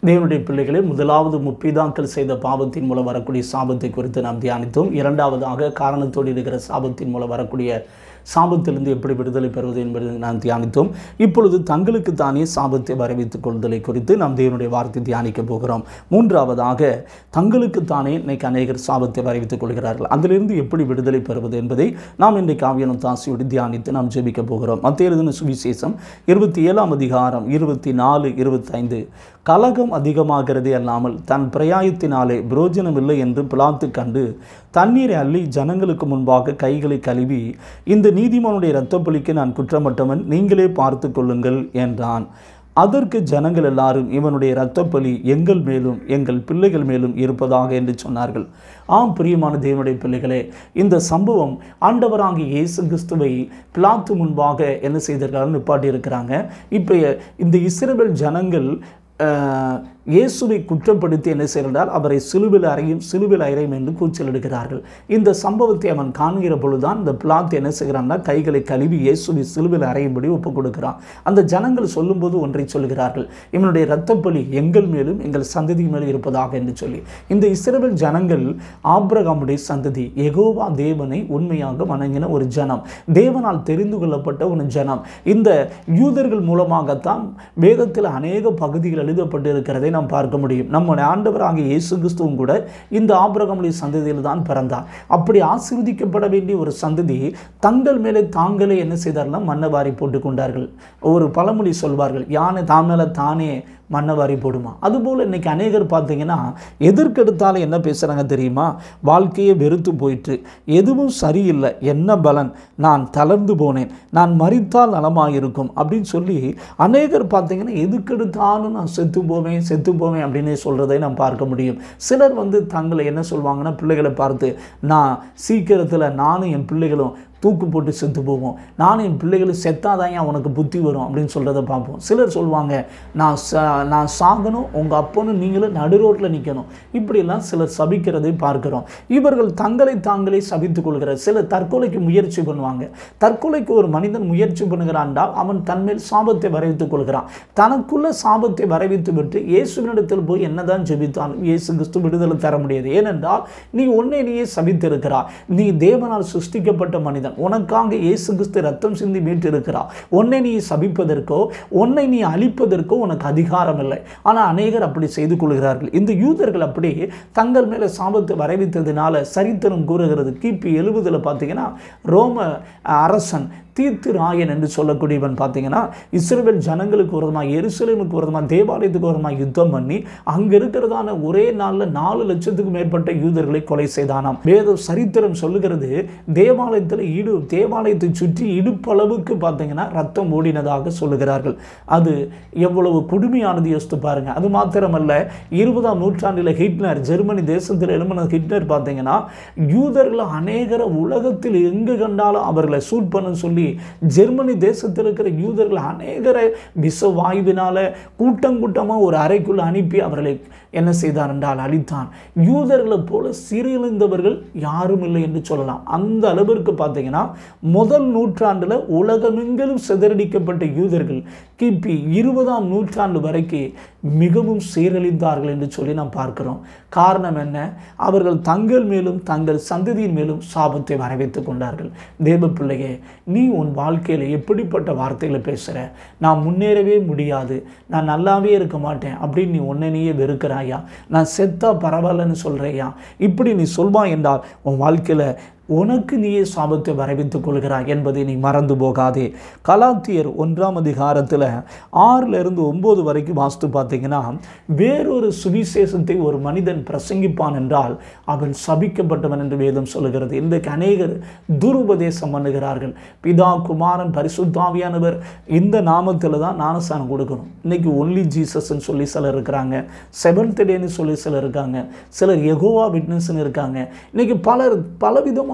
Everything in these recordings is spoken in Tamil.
தேவனுடைய பிள்ளைகளே முதலாவது முப்பிதாக்கள் செய்த பாவத்தின் மூலம் வரக்கூடிய சாபத்தை குறித்து நாம் தியானித்தோம் இரண்டாவதாக காரணத்தோடு இருக்கிற சாபத்தின் மூலம் வரக்கூடிய சாபத்திலிருந்து எப்படி விடுதலை பெறுவது என்பதை நாம் தியானித்தோம் இப்பொழுது தங்களுக்கு தானே சாபத்தை வரவித்துக் கொள்தலை குறித்து நாம் தேவனுடைய வார்த்தை தியானிக்க போகிறோம் மூன்றாவதாக தங்களுக்கு தானே இன்னைக்கு அநேகர் சாபத்தை வரவித்துக் கொள்கிறார்கள் அதிலிருந்து எப்படி விடுதலை பெறுவது என்பதை நாம் இன்றைக்கு ஆவியனும் தாசியோடு தியானித்து நாம் ஜெபிக்க போகிறோம் மத்திய எழுதின சுவிசேஷம் இருபத்தி ஏழாம் அதிகாரம் இருபத்தி நாலு இருபத்தைந்து கலகம் அதிகமாகிறதே அல்லாமல் தன் பிரயாயத்தினாலே பிரயோஜனமில்லை என்று பிளாத்து கண்டு தண்ணீரை அள்ளி ஜனங்களுக்கு முன்பாக கைகளை கழுவி இந்த நீதிமானுடைய இரத்தப்பலிக்கு நான் குற்றமற்றவன் நீங்களே பார்த்து கொள்ளுங்கள் என்றான் அதற்கு ஜனங்கள் எல்லாரும் இவனுடைய இரத்தப்பலி எங்கள் மேலும் எங்கள் பிள்ளைகள் மேலும் இருப்பதாக என்று சொன்னார்கள் ஆம் பிரியமான தேவனுடைய பிள்ளைகளே இந்த சம்பவம் ஆண்டவராகிய இயேசு கிறிஸ்துவை பிளாத்து முன்பாக என்ன செய்திருக்காங்க நிப்பாட்டி இருக்கிறாங்க இப்போ இந்த இஸ்ரவேல் ஜனங்கள் அஹ், இயேசுவை குற்றப்படுத்தி என்ன செய்கிறார் அவரை சிலுவில் அறையும் சிலுவில் அறையும் என்று கூச்சலிடுகிறார்கள் இந்த சம்பவத்தை அவன் காண்கிற பொழுதுதான் இந்த பிளாத் என்ன செய்கிறான்னா கைகளை கழுவி இயேசுவை சிலுவில் அறையும்படி ஒப்புக் கொடுக்கிறான் அந்த ஜனங்கள் சொல்லும்போது ஒன்றை சொல்கிறார்கள் இவனுடைய இரத்தப்பலி எங்கள் மேலும் எங்கள் சந்ததி மேலும் இருப்பதாக என்று சொல்லி இந்த இஸ்ரவேல் ஜனங்கள் ஆபிரகாமுடைய சந்ததி எகோவா தேவனை உண்மையாக வணங்கின ஒரு ஜனம் தேவனால் தெரிந்து கொள்ளப்பட்ட ஒரு ஜனம் இந்த யூதர்கள் மூலமாகத்தான் வேதத்தில் அநேக பகுதிகள் எழுதப்பட்டு இருக்கிறதை நாம் பார்க்க முடியும் நம்முடைய ஆண்டவராகிய இயேசு கிறிஸ்துவும் கூட இந்த ஆபிரகமுடைய சந்ததியில் தான் பிறந்தார் அப்படி ஆசீர்வதிக்கப்பட வேண்டிய ஒரு சந்ததி தங்கள் மேலே தாங்களே என்ன செய்தார்னா மண்ணை வாரி போட்டு கொண்டார்கள் ஒரு பழமொழி சொல்வார்கள் யானை தான் மேலே தானே மண்ணை வாரி போடுமா அதுபோல் இன்னைக்கு அநேகர் பார்த்தீங்கன்னா எதற்கெடுத்தாலும் என்ன பேசுகிறாங்க தெரியுமா வாழ்க்கையே வெறுத்து போயிட்டு எதுவும் சரியில்லை என்ன பலன் நான் தளர்ந்து போனேன் நான் மறித்தால் நலமாக இருக்கும் அப்படின்னு சொல்லி அநேகர் பார்த்தீங்கன்னா எதுக்கெடுத்தாலும் நான் செத்து போவேன் செத்து போவேன் அப்படின்னு சொல்கிறதை நாம் பார்க்க முடியும் சிலர் வந்து தங்களை என்ன சொல்லுவாங்கன்னா பிள்ளைகளை பார்த்து நான் சீக்கிரத்தில் நானும் என் பிள்ளைகளும் தூக்கு போட்டு செத்து போவோம் நானும் என் பிள்ளைகளும் செத்தாதான் ஏன் உனக்கு புத்தி வரும் அப்படின்னு சொல்கிறத பார்ப்போம் சிலர் சொல்லுவாங்க நான் சா நான் சாகணும் உங்கள் அப்பனும் நீங்களும் நடு ரோட்டில் நிற்கணும் இப்படியெல்லாம் சிலர் சபிக்கிறதை பார்க்கிறோம் இவர்கள் தங்களை தாங்களே சபித்துக் கொள்கிறார் சிலர் தற்கொலைக்கு முயற்சி பண்ணுவாங்க தற்கொலைக்கு ஒரு மனிதன் முயற்சி பண்ணுகிறான்டால் அவன் தன்மேல் சாபத்தை வரைவித்துக் கொள்கிறான் தனக்குள்ள சாபத்தை வரைவித்து விட்டு இயேசுவினிடத்தில் போய் என்னதான் ஜெபித்தாலும் இயேசு கிறிஸ்து விடுதலை தர முடியாது ஏனென்றால் நீ உன்னை நீயே சபித்திருக்கிறாய் நீ தேவனால் சிருஷ்டிக்கப்பட்ட மனிதன் உனக்காக இயேசு கிறிஸ்து ரத்தம் சிந்தி மீட்டிருக்கிறார் உன்னை நீ சபிப்பதற்கோ உன்னை நீ அழிப்பதற்கோ உனக்கு அதிகாரம் இல்லை ஆனால் அநேகர் அப்படி செய்து கொள்கிறார்கள் இந்த யூதர்கள் அப்படி தங்கள் மேலே சாபத்தை வரைவித்ததினால சரித்திரம் கூறுகிறது கிபி எழுபதில் பார்த்தீங்கன்னா ரோம அரசன் தீர்த்து ராயன் என்று சொல்லக்கூடியவன் பார்த்தீங்கன்னா இஸ்ரேல் ஜனங்களுக்கு விரோதமாக எருசலேமுக்கு விரோதமாக தேவாலயத்துக்கு விரோதமாக யுத்தம் பண்ணி அங்கே இருக்கிறதான ஒரே நாளில் நாலு லட்சத்துக்கு மேற்பட்ட யூதர்களை கொலை செய்தானாம் வேத சரித்திரம் சொல்லுகிறது தேவாலயத்தில் இடு தேவாலயத்தை சுற்றி இடுப்பளவுக்கு பார்த்தீங்கன்னா ரத்தம் ஓடினதாக சொல்லுகிறார்கள் அது எவ்வளவு கொடுமையானது யோசித்து பாருங்க அது மாத்திரமல்ல இருபதாம் நூற்றாண்டில் ஹிட்லர் ஜெர்மனி தேசத்தில் எழுப்பின ஹிட்லர் பார்த்தீங்கன்னா யூதர்கள் அநேகரை உலகத்தில் எங்கு கண்டாலும் அவர்களை சூட் பண்ண சொல்லி ஜெர்மனி தேசத்தில் இருக்கிற யூதர்கள் அநேகரை விஷ வாயுவினால கூட்டம் கூட்டமாக ஒரு அறைக்குள்ள அனுப்பி அவர்களை என்ன செய்தார் என்றால் அழித்தான் யூதர்களை போல சீரழிந்தவர்கள் யாரும் இல்லை என்று சொல்லலாம் அந்த அளவிற்கு பார்த்தீங்கன்னா முதல் நூற்றாண்டில் உலகமெங்கிலும் சிதறடிக்கப்பட்ட யூதர்கள் கிபி இருபதாம் நூற்றாண்டு வரைக்கும் மிகவும் சீரழிந்தார்கள் என்று சொல்லி நாம் பார்க்கிறோம் காரணம் என்ன அவர்கள் தங்கள் மேலும் தங்கள் சந்ததியின் மேலும் சாபத்தை வரவைத்துக் கொண்டார்கள் தேவ பிள்ளையே நீ உன் வாழ்க்கையில் எப்படிப்பட்ட வார்த்தைகளை பேசுகிற நான் முன்னேறவே முடியாது நான் நல்லாவே இருக்க மாட்டேன் அப்படின்னு நீ உன்னை நீயே வெறுக்கிறாயா நான் செத்தா பரவாயில்லன்னு சொல்கிறையா இப்படி நீ சொல்வா என்றால் உன் வாழ்க்கையில் உனக்கு நீயே சாபத்தை வரவித்துக் கொள்கிறாய் என்பதை நீ மறந்து போகாதே கலாத்தியர் ஒன்றாம் அதிகாரத்தில் ஆறுல இருந்து ஒன்பது வரைக்கும் வாஸ்து பார்த்தீங்கன்னா வேறொரு சுவிசேஷத்தை ஒரு மனிதன் பிரசங்கிப்பான் என்றால் அவன் சபிக்கப்பட்டவன் என்று வேதம் சொல்லுகிறது இன்றைக்கு அநேகர் துருபதேசம் பண்ணுகிறார்கள் பிதா குமாரன் பரிசுத்தாவியானவர் இந்த நாமத்தில் தான் ஞானஸ்தானம் கொடுக்கணும் இன்னைக்கு ஒன்லி ஜீசஸ்ன்னு சொல்லி சிலர் இருக்கிறாங்க செவன்த் டேன்னு சொல்லி சிலர் இருக்காங்க சிலர் எகோவா விட்னஸ்ன்னு இருக்காங்க இன்னைக்கு பலர் பலவிதமான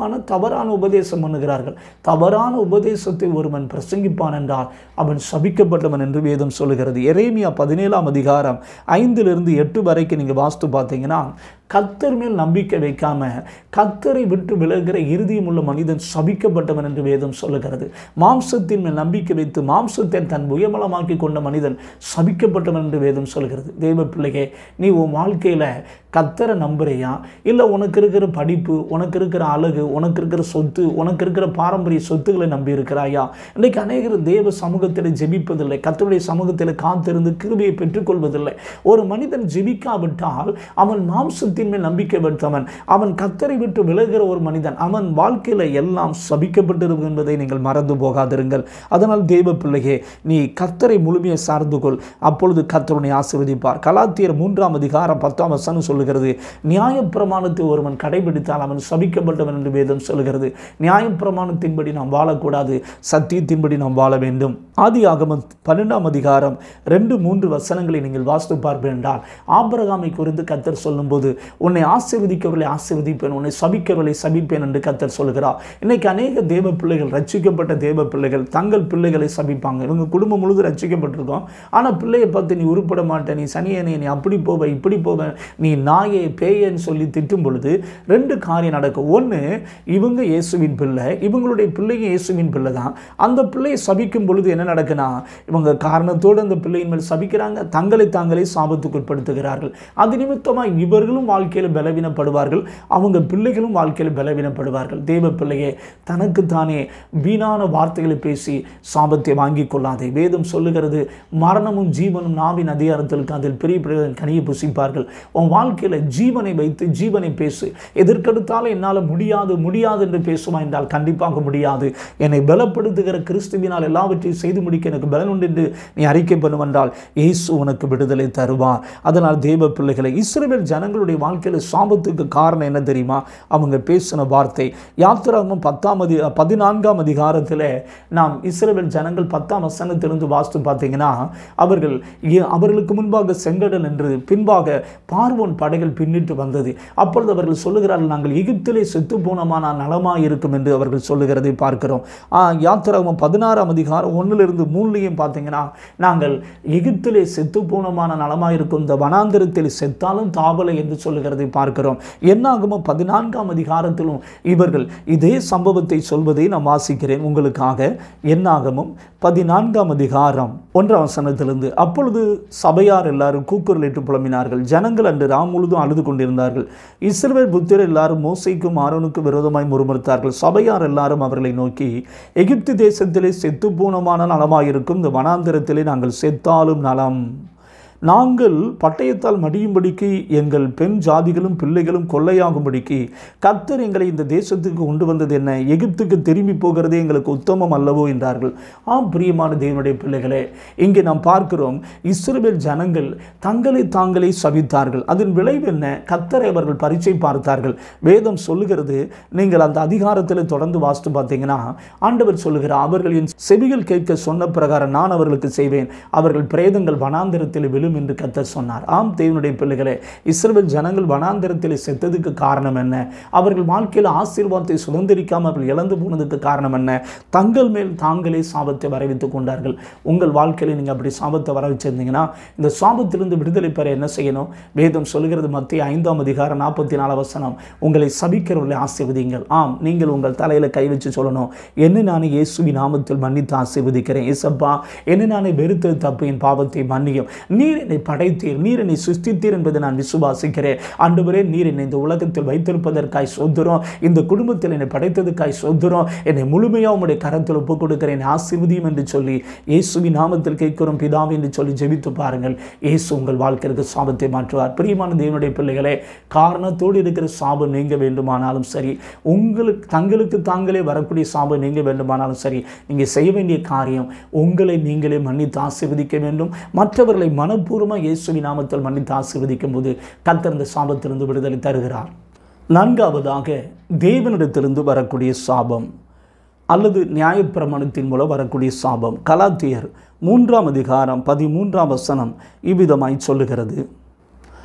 விதமான தவறான உபதேசம் பண்ணுகிறார்கள் தவறான உபதேசத்தை ஒருவன் பிரசங்கிப்பான் என்றால் அவன் சபிக்கப்பட்டவன் என்று வேதம் சொல்லுகிறது எரேமியா பதினேழாம் அதிகாரம் ஐந்திலிருந்து எட்டு வரைக்கும் நீங்கள் வாஸ்து பார்த்தீங்கன்னா கத்தர் மேல் நம்பிக்கை வைக்காம கத்தரை விட்டு விலகிற இருதயம் உள்ள மனிதன் சபிக்கப்பட்டவன் என்று வேதம் சொல்லுகிறது மாம்சத்தின் மேல் நம்பிக்கை வைத்து மாம்சத்தை தன் உயமலமாக்கி கொண்ட மனிதன் சபிக்கப்பட்டவன் என்று வேதம் சொல்கிறது தேவ பிள்ளையே நீ உன் வாழ்க்கையில் கத்தரை நம்புறியா இல்லை உனக்கு இருக்கிற படிப்பு உனக்கு இருக்கிற அழகு உனக்கு இருக்கிற சொத்து உனக்கு இருக்கிற பாரம்பரிய சொத்துக்களை நம்பி இருக்கிறாயா இன்றைக்கு அநேகர் தேவ சமூகத்தில் ஜெபிப்பதில்லை கத்தருடைய சமூகத்தில் காத்திருந்து கிருபையை பெற்றுக்கொள்வதில்லை ஒரு மனிதன் ஜெபிக்காவிட்டால் அவன் மாம்சத்தின் மேல் நம்பிக்கை வைத்தவன் அவன் கத்தரை விட்டு விலகிற ஒரு மனிதன் அவன் வாழ்க்கையில் எல்லாம் சபிக்கப்பட்டிருக்கும் என்பதை நீங்கள் மறந்து போகாதிருங்கள் அதனால் தேவ பிள்ளையே நீ கத்தரை முழுமையை சார்ந்து கொள் அப்பொழுது கத்தருனை ஆசீர்வதிப்பார் கலாத்தியர் மூன்றாம் அதிகாரம் பத்தாம் வசனம் சொல்லுகிறது நியாயப்பிரமாணத்தை ஒருவன் கடைபிடித்தால் அவன் சபிக்கப்பட்டவன் என்று வேதம் சொல்லுகிறது நியாயப்பிரமாணத்தின்படி நாம் வாழக்கூடாது சத்தியத்தின்படி நாம் வாழ வேண்டும் ஆதி ஆகம பன்னெண்டாம் அதிகாரம் ரெண்டு மூன்று வசனங்களை நீங்கள் வாஸ்து பார்ப்பேன் என்றால் ஆபிரகாமை குறித்து கத்தர் சொல்லும்போது உன்னை ஆசீர்வதிக்கவர்களை ஆசீர்வதிப்பேன் உன்னை சபிக்கவர்களை சபிப்பேன் என்று கத்தர் சொல்கிறார் இன்னைக்கு அநேக தேவ பிள்ளைகள் ரட்சிக்கப்பட்ட தேவ பிள்ளைகள் தங்கள் பிள்ளைகளை சபிப்பாங்க இவங்க குடும்பம் முழுது ரட்சிக்கப்பட்டிருக்கோம் ஆனால் பிள்ளையை பார்த்து நீ உருப்பட மாட்டே நீ சனியனே நீ அப்படி போவ இப்படி போவ நீ நாயே பேயன்னு சொல்லி திட்டும் பொழுது ரெண்டு காரியம் நடக்கும் ஒன்று இவங்க இயேசுவின் பிள்ளை இவங்களுடைய பிள்ளைங்க இயேசுவின் பிள்ளை தான் அந்த பிள்ளையை சபிக்கும் பொழுது என்ன நடக்குன்னா இவங்க காரணத்தோடு அந்த பிள்ளையின் மேல் சபிக்கிறாங்க தங்களை தாங்களே சாபத்துக்கு உட்படுத்துகிறார்கள் அது நிமித்தமாக இவர்களும் வாழ்க்கையில் பலவீனப்படுவார்கள் அவங்க பிள்ளைகளும் வாழ்க்கையில் பலவீனப்படுவார்கள் தேவ பிள்ளையே தனக்குத்தானே வீணான வார்த்தைகளை பேசி சாபத்தை வாங்கி கொள்ளாதே வேதம் சொல்லுகிறது மரணமும் ஜீவனும் நாவின் அதிகாரத்திற்கு அதில் பெரிய பெரிய கனியை புசிப்பார்கள் உன் வாழ்க்கையில் ஜீவனை வைத்து ஜீவனை பேசு எதற்கெடுத்தாலும் என்னால் முடியாது முடியாது என்று பேசுமா என்றால் கண்டிப்பாக முடியாது என்னை பலப்படுத்துகிற கிறிஸ்துவினால் எல்லாவற்றையும் செய்து முடிக்க எனக்கு பலன் உண்டு என்று நீ அறிக்கை பண்ணுவென்றால் இயேசு உனக்கு விடுதலை தருவார் அதனால் தேவ பிள்ளைகளை இஸ்ரவேல் ஜனங்களுடைய வாழ்க்கையில் சாபத்துக்கு காரணம் என்ன தெரியுமா அவங்க பேசின வார்த்தை யாத்திராகமம் பத்தாம் அதி பதினான்காம் அதிகாரத்தில் நாம் இஸ்ரவேல் ஜனங்கள் பத்தாம் வசனத்திலிருந்து வாஸ்து பார்த்தீங்கன்னா அவர்கள் இ- அவர்களுக்கு முன்பாக செங்கடல் என்று பின்பாக பார்வோன் படைகள் பின்னிட்டு வந்தது அப்பொழுது அவர்கள் சொல்லுகிறார்கள் நாங்கள் எகிப்திலே செத்து போனோமானால் நலமாக இருக்கும் என்று அவர்கள் சொல்லுகிறதை பார்க்கிறோம் ஆ, யாத்திராகமம் பதினாறாம் அதிகாரம் ஒன்றிலிருந்து மூணுலையும் பார்த்தீங்கன்னா நாங்கள் எகிப்திலே செத்து போனோமான நலமாக இருக்கும் இந்த வனாந்திரத்தில் செத்தாலும் தாவலை என்று சொல்லுகிறதை பார்க்கிறோம் என்னாகுமோ பதினான்காம் அதிகாரத்திலும் இவர்கள் இதே சம்பவத்தை சொல்வதை நான் வாசிக்கிறேன் உங்களுக்காக என்னாகமும் பதினான்காம் அதிகாரம் ஒன்றாம் வசனத்திலிருந்து அப்பொழுது சபையார் எல்லாரும் கூக்குரலிட்டு புலம்பினார்கள் ஜனங்கள் அன்று ராம் முழுதும் அழுது கொண்டிருந்தார்கள் இஸ்ரவேல் புத்திரர் எல்லாரும் மோசைக்கும் ஆரோனுக்கும் விரோதமாய் முறுமுறுத்தார்கள் சபையார் எல்லாரும் அவர்களை நோக்கி எகிப்து தேசத்திலே செத்து போனமான நலமாயிருக்கும் இந்த வனாந்திரத்திலே நாங்கள் செத்தாலும் நலம் நாங்கள் பட்டயத்தால் மடியும்படிக்கு எங்கள் பெண் ஜாதிகளும் பிள்ளைகளும் கொள்ளையாகும்படிக்கு கர்த்தர் எங்களை இந்த தேசத்துக்கு கொண்டு வந்தது என்ன எகிப்துக்கு திரும்பி போகிறதே எங்களுக்கு உத்தமம் அல்லவோ என்றார்கள் ஆம் பிரியமான தேவனுடைய பிள்ளைகளே இங்கே நாம் பார்க்கிறோம் இஸ்ரவேல் ஜனங்கள் தங்களை தாங்களே சபித்தார்கள் அதன் விளைவு என்ன கர்த்தரை அவர்கள் பரீட்சை பார்த்தார்கள் வேதம் சொல்லுகிறது நீங்கள் அந்த அதிகாரத்தில் தொடர்ந்து வாசித்து பார்த்தீங்கன்னா ஆண்டவர் சொல்லுகிறார் அவர்கள் என் செவிகள் கேட்க சொன்ன பிரகாரம் நான் அவர்களுக்கு செய்வேன் அவர்கள் பிரேதங்கள் வனாந்திரத்தில் விழும் என்று கர்த்தர் சொன்னார் ஆம் தேவனுடைய பிள்ளைகளே இஸ்ரவேல் ஜனங்கள் வனாந்திரத்தில் செத்ததுக்கு காரணம் என்ன அவர்கள் வாழ்க்கையில் ஆசீர்வாதத்தை சுதந்திரிக்காமல் அவர்கள் இழந்து போனதுக்கு காரணம் என்ன தங்கள் மேல் தாங்களே சாபத்தை வரவித்துக் கொண்டார்கள் உங்கள் வாழ்க்கையில் நீங்கள் அப்படி சாபத்தை வர வச்சிருந்தீங்கன்னா இந்த சாபத்திலிருந்து விடுதலை பெற என்ன செய்யணும் வேதம் சொல்லுகிறது மத்திய ஐந்தாம் அதிகாரம் நாற்பத்தி நாலு வசனம் உங்களை சபிக்கிறவர்களை ஆசீர்வதிங்கள் ஆம் நீங்கள் உங்கள் தலையில் கை வச்சு சொல்லணும் என்ன நானே இயேசுவி நாமத்தில் மன்னித்து ஆசீர்வதிக்கிறேன் ஏசப்பா என்ன நானே வெறுத்தது தப்பு என் பாவத்தை மன்னியும் நீர் என்னை படைத்தீர் நீர் என்னை சுஸ்தித்தீர் என்பதை நான் விசுவாசிக்கிறேன் ஆண்டவரே நீர் என்னை இந்த உலகத்தில் வைத்திருப்பதற்காய் சொத்துறோம் இந்த குடும்பத்தில் என்னை படைத்ததுக்காய் சொத்துறோம் என்னை முழுமையாக உம்முடைய கரத்தில் ஒப்புக் கொடுக்கிறேன் ஆசீர்வதியும் என்று சொல்லி இயேசுவின் நாமத்தில் கேட்கிறோம் பிதாவே என்று சொல்லி ஜெபித்து பாருங்கள் இயேசு உங்கள் வாழ்க்கைக்கு சாபத்தை மாற்றுவார் பிரியமான தேவனுடைய பிள்ளைகளே காரணத்தோடு இருக்கிற சாபம் நீங்க வேண்டுமானாலும் சரி உங்களுக்கு தங்களுக்கு தாங்களே வரக்கூடிய சாபம் நீங்க வேண்டுமானாலும் சரி நீங்கள் செய்ய வேண்டிய காரியம் உங்களை நீங்களே மன்னித்து ஆசீர்வதிக்க வேண்டும் மற்றவர்களை மனப்பூர்வமாக இயேசுவின் நாமத்தில் மன்னித்து ஆசீர்வதிக்கும் போது கர்த்தர் இந்த சாபத்திலிருந்து விடுதலை தருகிறார் நான்காவதாக தேவனிடத்திலிருந்து வரக்கூடிய சாபம் அல்லது நியாயப்பிரமாணத்தின் மூலம் வரக்கூடிய சாபம் கலாத்தியர் மூன்றாம் அதிகாரம் பதிமூன்றாம் வசனம் இவ்விதமாய் சொல்லுகிறது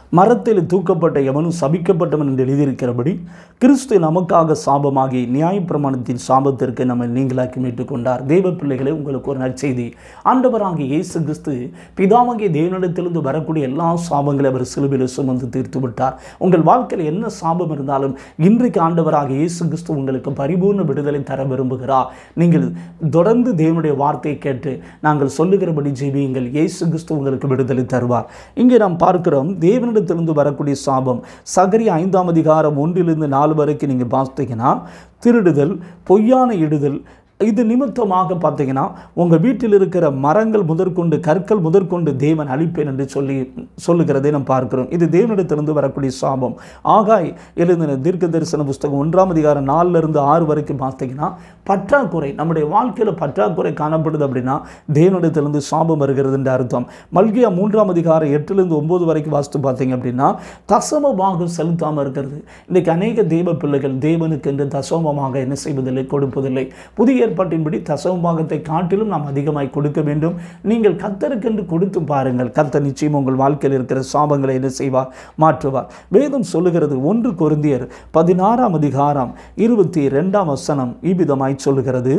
மரத்தில் தூக்கப்பட்ட எவனும் சபிக்கப்பட்டவன் என்று எழுதியிருக்கிறபடி கிறிஸ்து நமக்காக சாபமாகி நியாயப்பிரமாணத்தின் சாபத்திற்கு நம்ம நீங்களாக்கி மீட்டுக் கொண்டார் தேவ பிள்ளைகளே உங்களுக்கு ஒரு நற்செய்தி ஆண்டவராகிய இயேசு கிறிஸ்து பிதாவாகிய தேவனிடத்திலிருந்து வரக்கூடிய எல்லா சாபங்களையும் அவர் சிலுவையில் சுமந்து தீர்த்து விட்டார் உங்கள் வாழ்க்கையில் என்ன சாபம் இருந்தாலும் இன்றைக்கு ஆண்டவராகிய இயேசு கிறிஸ்து உங்களுக்கு பரிபூர்ண விடுதலை தர விரும்புகிறார் நீங்கள் தொடர்ந்து தேவனுடைய வார்த்தையை கேட்டு நாங்கள் சொல்லுகிறபடி ஜெபியுங்கள் இயேசு கிறிஸ்து உங்களுக்கு விடுதலை தருவார் இங்கே நாம் பார்க்கிறோம் தேவனிடத்திலிருந்து வரக்கூடிய சாபம் சகரி ஐந்தாம் அதிகாரம் ஒன்றிலிருந்து நாலு வரைக்கும் நீங்கள் பார்த்தீங்கன்னா திருடுதல் பொய்யான இடுதல் இது நிமித்தமாக பார்த்தீங்கன்னா உங்கள் வீட்டில் இருக்கிற மரங்கள் முதற்கொண்டு கற்கள் முதற்கொண்டு தேவன் அழிப்பேன் என்று சொல்லி சொல்லுகிறதை நாம் பார்க்கிறோம் இது தேவனிடத்திலிருந்து வரக்கூடிய சாபம் ஆகாய் எழுதின தீர்க்க தரிசன புஸ்தகம் ஒன்றாம் அதிகாரம் நாலுல இருந்து ஆறு வரைக்கும் பார்த்தீங்கன்னா பற்றாக்குறை நம்முடைய வாழ்க்கையில் பற்றாக்குறை காணப்படுது அப்படின்னா தேவனிடத்திலிருந்து சாபம் வருகிறது என்று அர்த்தம் மல்கியா மூன்றாம் அதிகாரம் எட்டுலேருந்து ஒன்பது வரைக்கும் வாசித்து பார்த்தீங்க அப்படின்னா தசம பாகம் செலுத்தாமல் இருக்கிறது இன்றைக்கு அநேக தெய்வ பிள்ளைகள் தேவனுக்கு என்று தசமமாக என்ன செய்வதில்லை கொடுப்பதில்லை புதிய ஏற்பாட்டின்படி தசம பாகத்தை காட்டிலும் நாம் அதிகமாய் கொடுக்க வேண்டும் நீங்கள் கத்தருக்கென்று கொடுத்து பாருங்கள் கர்த்தர் நிச்சயம் உங்கள் வாழ்க்கையில் இருக்கிற சாபங்களை என்ன செய்வார் மாற்றுவார் வேதம் சொல்லுகிறது ஒன்று கொருந்தியர் பதினாறாம் அதிகாரம் இருபத்தி ரெண்டாம் வசனம் இவ்விதமாய் சொல்லுகிறது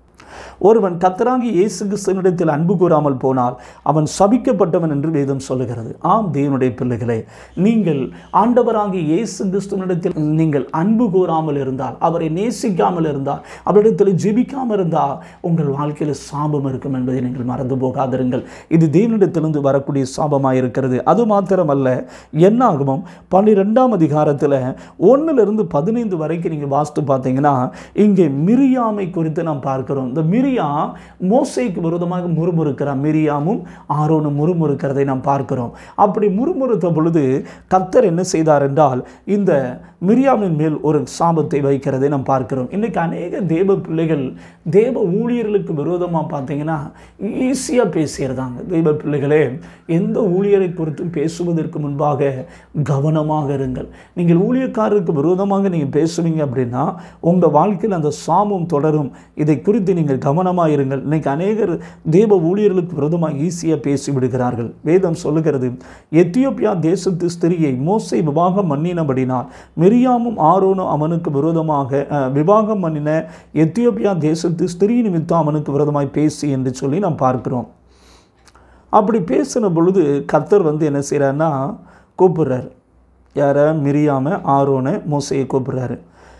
ஒருவன் கத்தராகி இயேசு கிறிஸ்துவனிடத்தில் அன்பு கூறாமல் போனால் அவன் சபிக்கப்பட்டவன் என்று வேதம் சொல்லுகிறது ஆம் தேவனுடைய பிள்ளைகளே நீங்கள் ஆண்டவராகி இயேசு கிறிஸ்துவனிடத்தில் நீங்கள் அன்பு கூறாமல் இருந்தால் அவரை நேசிக்காமல் இருந்தால் அவரிடத்தில் ஜெபிக்காமல் இருந்தால் உங்கள் வாழ்க்கையில் சாபம் இருக்கும் என்பதை நீங்கள் மறந்து போகாதிருங்கள் இது தேவனிடத்திலிருந்து வரக்கூடிய சாபமாக இருக்கிறது அது மாத்திரமல்ல என்னாகமும் பன்னிரெண்டாம் அதிகாரத்தில் ஒன்றிலிருந்து பதினைந்து வரைக்கும் நீங்கள் வாஸ்து பார்த்தீங்கன்னா இங்கே மிரியாமை குறித்து நாம் பார்க்கிறோம் இந்த மிரியா மோசைக்கு விரோதமாக முறுமுறுக்கிறார் மிரியாமும் ஆரோனும் முறுமுறுக்கிறதை நாம் பார்க்கிறோம் அப்படி முறுமுறுத்த பொழுது கத்தர் என்ன செய்தார் என்றால் இந்த மிரியாமின் மேல் ஒரு சாபத்தை வைக்கிறதை நாம் பார்க்கிறோம் இன்னைக்கு அநேக தேவ பிள்ளைகள் தேவ ஊழியர்களுக்கு விரோதமாக பார்த்தீங்கன்னா ஈஸியாக பேசிடுறாங்க தெய்வ பிள்ளைகளே எந்த ஊழியரை குறித்தும் பேசுவதற்கு முன்பாக கவனமாக இருங்கள் நீங்கள் ஊழியக்காரருக்கு விரோதமாக நீங்கள் பேசுவீங்க அப்படின்னா உங்கள் வாழ்க்கையில் அந்த சாமம் தொடரும் இதை குறித்து நீங்கள் கவனமாக இருங்கள் இன்னைக்கு அநேகர் தேவ ஊழியர்களுக்கு விரோதமாக ஈஸியாக பேசி விடுகிறார்கள் வேதம் சொல்லுகிறது எத்தியோப்பியா தேசத்து ஸ்திரியை மோசை விவாகம் பண்ணினபடினால் மிரியாமும் ஆரோனும் அவனுக்கு விரோதமாக அஹ், விவாகம் பண்ணின எத்தியோப்பியா தேசத்து ஸ்திரீ நிமித்தம் அவனுக்கு விரோதமாய் பேசி என்று சொல்லி நாம் பார்க்கிறோம் அப்படி பேசின பொழுது கத்தர் வந்து என்ன செய்கிறாருன்னா கூப்பிடுறாரு யாரை மிரியாம ஆரோனை மோசையை கூப்பிடுறாரு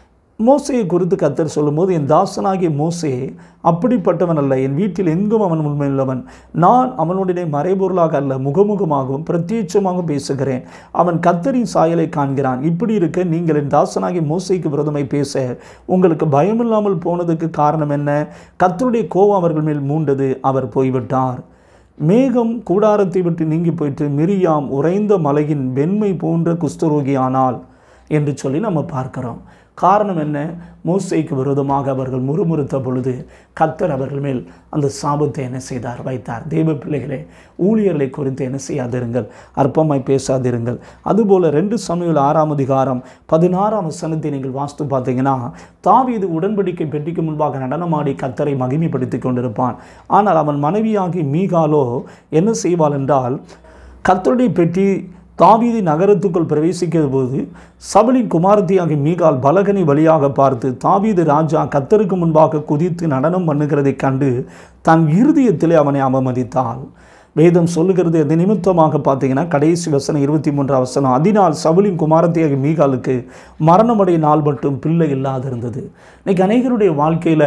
மோசையை குறித்து கத்தர் சொல்லும்போது என் தாசனாகிய மோசே அப்படிப்பட்டவன் அல்ல என் வீட்டில் எங்கும் அவன் உண்மையுள்ளவன் நான் அவனுடைய மறைபொருளாக அல்ல முகமுகமாகவும் பிரத்யட்சமாகவும் பேசுகிறேன் அவன் கத்தரின் சாயலை காண்கிறான் இப்படி இருக்க நீங்கள் என் தாசனாகிய மோசைக்கு விரோதமாய் பேச உங்களுக்கு பயமில்லாமல் போனதுக்கு காரணம் என்ன கத்தருடைய கோபம் அவர்கள் மேல் மூண்டது அவர் போய்விட்டார் மேகம் கூடாரத்தை விட்டு நீங்கி போயிட்டு மிரியாம் உறைந்த மலையின் வெண்மை போன்ற குஷ்டரோகியானாள் என்று சொல்லி நம்ம பார்க்கிறோம் காரணம் என்ன மோசைக்கு விரோதமாக அவர்கள் முறுமுறுத்த பொழுது கத்தர் அவர்கள் மேல் அந்த சாபத்தை என்ன செய்தார் வைத்தார் தெய்வ பிள்ளைகளே ஊழியர்களை குறித்து என்ன செய்யாதிருங்கள் அற்பமாய் பேசாதிருங்கள் அதுபோல ரெண்டு சமயம் ஆறாம் அதிகாரம் பதினாறாம் வசனத்தை நீங்கள் வாஸ்து பார்த்தீங்கன்னா தாவீது உடன்படிக்கை பெட்டிக்கு முன்பாக நடனமாடி கத்தரை மகிமைப்படுத்தி கொண்டிருப்பான் ஆனால் அவன் மனைவியாகி மீகாலோ என்ன செய்வாள் என்றால் கர்த்தருடைய பெட்டி தாவீதி நகரத்துக்குள் பிரவேசிக்கிற போது சபலின் குமாரத்தியாகிய மீகால் பலகனி வழியாக பார்த்து தாவீது ராஜா கத்தருக்கு முன்பாக குதித்து நடனம் பண்ணுகிறதைக் கண்டு தன் இருதயத்திலே அவனை அவமதித்தாள் வேதம் சொல்லுகிறது அது நிமித்தமாக பார்த்தீங்கன்னா கடைசி வசனம் இருபத்தி மூன்றாம் வசனம் அதனால் சவுலின் குமாரத்தியாகிய மீகாலுக்கு மரணமடைய நாள் மட்டும் பிள்ளை இல்லாதிருந்தது இன்னைக்கு அநேகருடைய வாழ்க்கையில்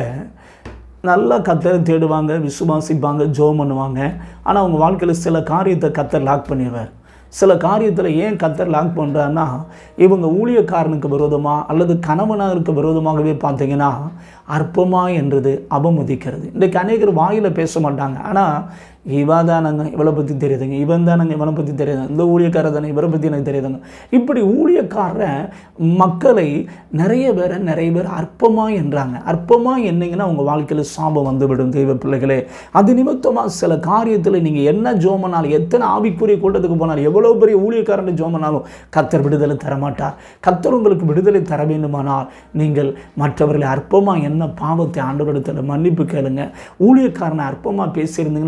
நல்லா கத்தரை தேடுவாங்க விசுவாசிப்பாங்க ஜோம் பண்ணுவாங்க ஆனால் அவங்க வாழ்க்கையில் சில காரியத்தை கத்தர் லாக் பண்ணிடுவார் சில காரியத்தில் ஏன் கத்தர் லாக் பண்ணுறாருன்னா இவங்க ஊழியக்காரனுக்கு விரோதமாக அல்லது கணவனாருக்கு விரோதமாகவே பார்த்தீங்கன்னா அற்பமா என்றது அவமதிக்கிறது இன்றைக்கு அநேகர் வாயில் பேச மாட்டாங்க ஆனால் இவா தானங்க இவளை பற்றி தெரியுதுங்க இவன் தானங்க இவனை பற்றி தெரியுதுங்க இந்த ஊழியக்காரர் தானே இவரை பற்றி எனக்கு தெரியுதுங்க இப்படி ஊழியக்காரரை மக்களை நிறைய பேரை நிறைய பேர் அற்பமாக என்றாங்க அற்பமாக என்னங்கன்னா உங்கள் வாழ்க்கையில் சாபம் வந்துவிடும் தெய்வ பிள்ளைகளே அது நிமித்தமாக சில காரியத்தில் நீங்கள் என்ன ஜோமனாலும் எத்தனை ஆவிக்குரிய கூட்டத்துக்கு போனாலும் எவ்வளோ பெரிய ஊழியக்காரன் ஜோமனாலும் கத்தர் விடுதலை தரமாட்டார் கத்தர் உங்களுக்கு விடுதலை தர வேண்டுமானால் நீங்கள் மற்றவர்களை அற்பமாக என்ன பாவத்தை ஆண்டவரிடத்தில் மன்னிப்பு கேளுங்க ஊழியக்காரனை அற்பமாக பேசியிருந்தீங்கன்னா ஆண்டவரே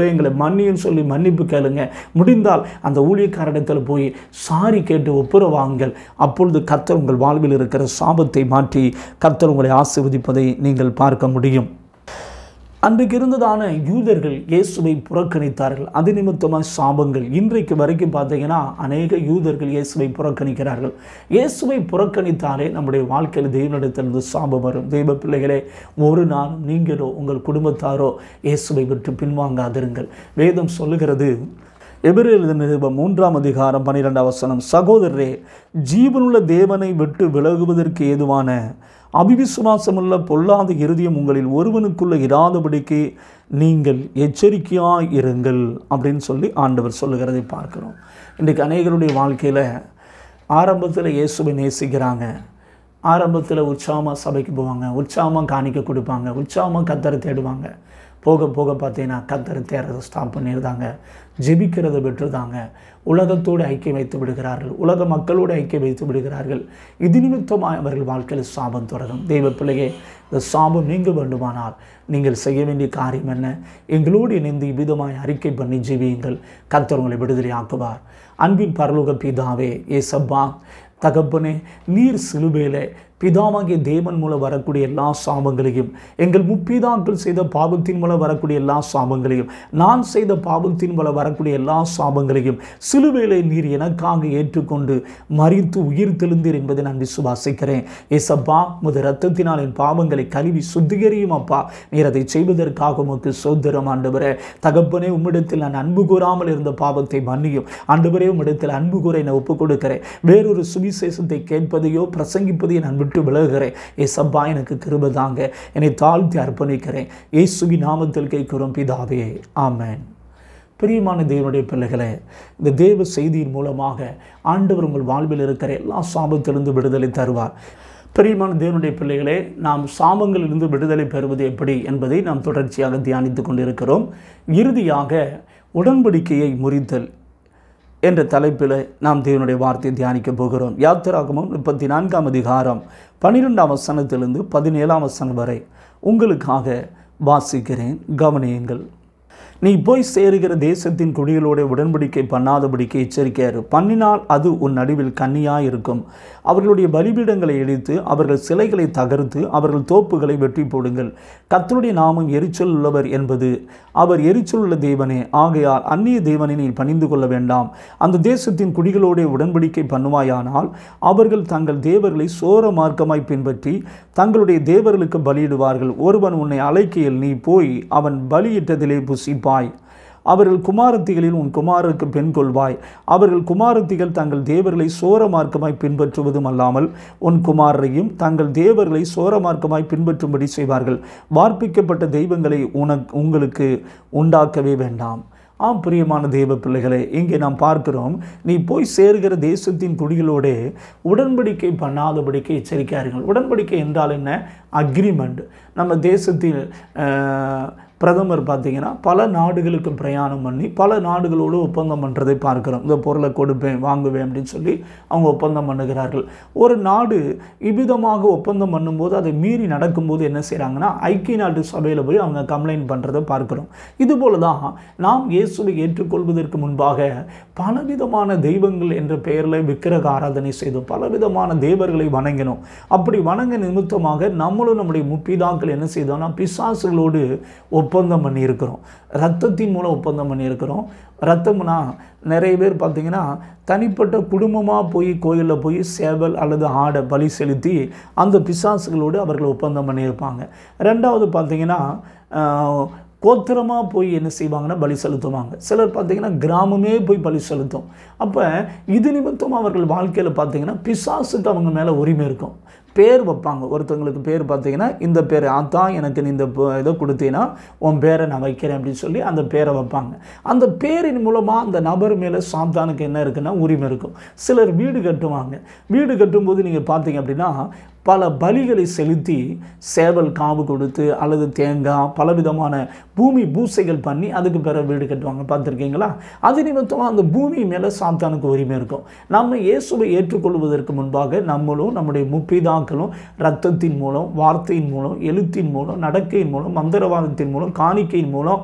ஆண்டவரே எங்களை மன்னியும் சொல்லி மன்னிப்பு கேளுங்க முடிந்தால் அந்த ஊழியக்காரிடத்தில் போய் சாரி கேட்டு ஒப்புரவாங்கள் அப்பொழுது கர்த்தர் உங்கள் வாழ்வில் இருக்கிற சாபத்தை மாற்றி கர்த்தர் உங்களை ஆசீர்வதிப்பதை நீங்கள் பார்க்க முடியும் அன்றைக்கு இருந்ததான யூதர்கள் இயேசுவை புறக்கணித்தார்கள் அது நிமித்தமாக சாபங்கள் இன்றைக்கு வரைக்கும் பார்த்தீங்கன்னா அநேக யூதர்கள் இயேசுவை புறக்கணிக்கிறார்கள் இயேசுவை புறக்கணித்தாலே நம்முடைய வாழ்க்கையில் தெய்வனிடத்திலிருந்து சாபம் வரும் தெய்வ பிள்ளைகளே ஒரு நாளும் நீங்களோ உங்கள் குடும்பத்தாரோ இயேசுவை விட்டு பின்வாங்காதிருங்கள் வேதம் சொல்லுகிறது எபிரேல் நிருபம் மூன்றாம் அதிகாரம் பன்னிரெண்டாம் வசனம் சகோதரரே ஜீவனுள்ள தேவனை விட்டு விலகுவதற்கு ஏதுவான அபிவிசுவாசமுள்ள பொல்லாத இருதயம் உங்களில் ஒருவனுக்குள்ள இராதபடிக்கு நீங்கள் எச்சரிக்கையாய் இருங்கள் அப்படின்னு சொல்லி ஆண்டவர் சொல்லுகிறதை பார்க்கிறோம் இன்றைக்கு அநேகருடைய வாழ்க்கையில் ஆரம்பத்தில் இயேசுவை நேசிக்கிறாங்க ஆரம்பத்தில் உற்சாகமாக சபைக்கு போவாங்க உற்சாகமாக காணிக்க கொடுப்பாங்க உற்சாகமாக கத்தரை தேடுவாங்க போக போக பார்த்தீங்கன்னா கத்தரை தேடுறதை ஸ்டாப் பண்ணியிருந்தாங்க ஜெபிக்கிறதை விட்டுருதாங்க உலகத்தோடு ஐக்கியம் வைத்து விடுகிறார்கள் உலக மக்களோடு ஐக்கியம் வைத்து விடுகிறார்கள் இது நிமித்தமாக அவர்கள் வாழ்க்கையில் சாபம் தொடரும் தெய்வ பிள்ளையே இந்த சாபம் நீங்க வேண்டுமானால் நீங்கள் செய்ய வேண்டிய காரியம் என்ன எங்களோடு இணைந்து இவ்விதமாய் அறிக்கை பண்ணி ஜீவியுங்கள் கர்த்தர் உங்களை விடுதலை ஆக்குவார் அன்பின் பரலோக பிதாவே ஏசப்பா தகப்பனே நீர் சிலுவையிலே பிதாவாகிய தேவன் மூலம் வரக்கூடிய எல்லா சாபங்களையும் எங்கள் முப்பிதாக்கள் செய்த பாவத்தின் மூலம் வரக்கூடிய எல்லா சாபங்களையும் நான் செய்த பாவத்தின் மூலம் வரக்கூடிய எல்லா சாபங்களையும் சிலுவையிலே நீர் எனக்காக ஏற்றுக்கொண்டு மறித்து உயிர் தெழுந்தீர் என்பதை நான் விசுவாசிக்கிறேன் ஏசப்பா முத ரத்தத்தினால் என் பாவங்களை கழுவி சுத்திகரியும் அப்பா நீர் அதை செய்வதற்காக உமக்கு சோதரம் ஆண்டவரே தகப்பனே உம்மிடத்தில் நான் அன்பு கூறாமல் இருந்த பாவத்தை மன்னியும் ஆண்டவரே உம்மிடத்தில் அன்பு கூற என்னை ஒப்புக் கொடுக்கிறேன் வேறொரு சுவிசேஷத்தை கேட்பதையோ பிரசங்கிப்பதையோ நான் விட்டு விலகுகிறேன் ஏசப்பா எனக்கு கிருபை தாங்க என்னை தாழ்த்தி அர்ப்பணிக்கிறேன் இயேசுவி நாமத்தில் கேட்கிறோம் பிதாவே ஆமென் பிரியமான தேவனுடைய பிள்ளைகளே இந்த தேவ செய்தியின் மூலமாக ஆண்டவர் உங்கள் வாழ்வில் இருக்கிற எல்லா சாபத்திலிருந்து விடுதலை தருவார் பிரியமான தேவனுடைய பிள்ளைகளே நாம் சாபங்களிலிருந்து விடுதலை பெறுவது எப்படி என்பதை நாம் தொடர்ச்சியாக தியானித்து கொண்டிருக்கிறோம் இறுதியாக உடன்படிக்கையை முறித்தல் என்ற தலைப்பில் நாம் தேவனுடைய வார்த்தையை தியானிக்க போகிறோம் யாத்திராகமம் முப்பத்தி நான்காம் அதிகாரம் பன்னிரெண்டாம் வசனத்திலிருந்து பதினேழாம் வசனம் வரை உங்களுக்காக வாசிக்கிறேன் கவனியுங்கள் நீ போய் சேருகிற தேசத்தின் குடிகளோட உடன்படிக்கை பண்ணாதபடிக்கு எச்சரிக்கையாரு பண்ணினால் அது உன் நடுவில் கன்னியாக இருக்கும் அவர்களுடைய பலிபீடங்களை இடித்து அவர்கள் சிலைகளை தகர்த்து அவர்கள் தோப்புகளை வெட்டி போடுங்கள் கர்த்தருடைய நாமம் எரிச்சல் உள்ளவர் என்பது அவர் எரிச்சல் உள்ள தேவனே ஆகையால் அந்நிய தேவனை நீ பணிந்து கொள்ள வேண்டாம் அந்த தேசத்தின் குடிகளோட உடன்படிக்கை பண்ணுவாயானால் அவர்கள் தங்கள் தேவர்களை சோர மார்க்கமாய் பின்பற்றி தங்களுடைய தேவர்களுக்கு பலியிடுவார்கள் ஒருவன் உன்னை அழைக்கையில் நீ போய் அவன் பலியிட்டதிலே புசிப்பாய் அவர்கள் குமாரத்திகளில் உன் குமாரருக்கு பெண் கொள்வாய் அவர்கள் குமாரத்திகள் தங்கள் தேவர்களை சோர மார்க்கமாய் பின்பற்றுவதும் அல்லாமல் உன் குமாரரையும் தங்கள் தேவர்களை சோர மார்க்கமாய் பின்பற்றும்படி செய்வார்கள் வார்ப்பிக்கப்பட்ட தெய்வங்களை உனக் உங்களுக்கு உண்டாக்கவே வேண்டாம் ஆம் பிரியமான தேவ பிள்ளைகளே இங்கே நாம் பார்க்கிறோம் நீ போய் சேர்கிற தேசத்தின் குடிகளோடு உடன்படிக்கை பண்ணாதபடிக்கு எச்சரிக்கையார்கள் உடன்படிக்கை என்றால் என்ன அக்ரிமெண்ட் நம்ம தேசத்தில் அஹ், பிரதமர் பார்த்தீங்கன்னா பல நாடுகளுக்கு பிரயாணம் பண்ணி பல நாடுகளோடு ஒப்பந்தம் பண்ணுறதை பார்க்கிறோம் இந்த பொருளை கொடுப்பேன் வாங்குவேன் அப்படின்னு சொல்லி அவங்க ஒப்பந்தம் பண்ணுகிறார்கள் ஒரு நாடு இவ்விதமாக ஒப்பந்தம் பண்ணும்போது அதை மீறி நடக்கும்போது என்ன செய்கிறாங்கன்னா ஐக்கிய நாட்டு சபையில் போய் அவங்க கம்ப்ளைண்ட் பண்ணுறதை பார்க்கிறோம் இதுபோல தான் நாம் இயேசுவை ஏற்றுக்கொள்வதற்கு முன்பாக பலவிதமான தெய்வங்கள் என்ற பெயரில் விக்கிரக ஆராதனை செய்தோம் பலவிதமான தேவர்களை வணங்கினோம் அப்படி வணங்க நிமித்தமாக நம்மளும் நம்முடைய முப்பிதாக்கள் என்ன செய்தோம்னா பிசாசுகளோடு ஒப்பந்தம் பண்ணியிருக்கிறோம் ரத்தத்தின் மூலம் ஒப்பந்தம் பண்ணியிருக்கிறோம் ரத்தம்னா நிறைய பேர் பார்த்தீங்கன்னா தனிப்பட்ட குடும்பமாக போய் கோயிலில் போய் சேவல் அல்லது ஆடை பலி செலுத்தி அந்த பிசாசுகளோடு அவர்கள் ஒப்பந்தம் பண்ணியிருப்பாங்க ரெண்டாவது பார்த்தீங்கன்னா ஆஹ், கோத்திரமாக போய் என்ன செய்வாங்கன்னா பலி செலுத்துவாங்க சிலர் பார்த்தீங்கன்னா கிராமமே போய் பலி செலுத்தும் அப்போ இது நிமித்தம் அவர்கள் வாழ்க்கையில் பார்த்தீங்கன்னா பிசாசுக்கு அவங்க மேலே உரிமை இருக்கும் பேர் வைப்பாங்க ஒருத்தவங்களுக்கு பேர் பார்த்தீங்கன்னா இந்த பேர் அதான் எனக்கு நீ இந்த ப- இதை கொடுத்தீங்கன்னா உன் பேரை நான் வைக்கிறேன் அப்படின்னு சொல்லி அந்த பேரை வைப்பாங்க அந்த பேரின் மூலமாக அந்த நபர் மேலே சாத்தானுக்கு என்ன இருக்குன்னா உரிமை இருக்கும் சிலர் வீடு கட்டுவாங்க வீடு கட்டும்போது நீங்கள் பார்த்தீங்க அப்படின்னா பல பலிகளை செலுத்தி சேவல் காவு கொடுத்து அல்லது தேங்காய் பலவிதமான பூமி பூசைகள் பண்ணி அதுக்கு பிறகு வீடு கட்டுவாங்க பார்த்துருக்கீங்களா அது நிமித்தமாக அந்த பூமி மேலே சாத்தானுக்கு உரிமை இருக்கும் நம்ம இயேசுவை ஏற்றுக்கொள்வதற்கு முன்பாக நம்மளும் நம்முடைய முப்பிதாக்களும் ரத்தத்தின் மூலம் வார்த்தையின் மூலம் எழுத்தின் மூலம் நடக்கையின் மூலம் மந்திரவாதத்தின் மூலம் காணிக்கையின் மூலம்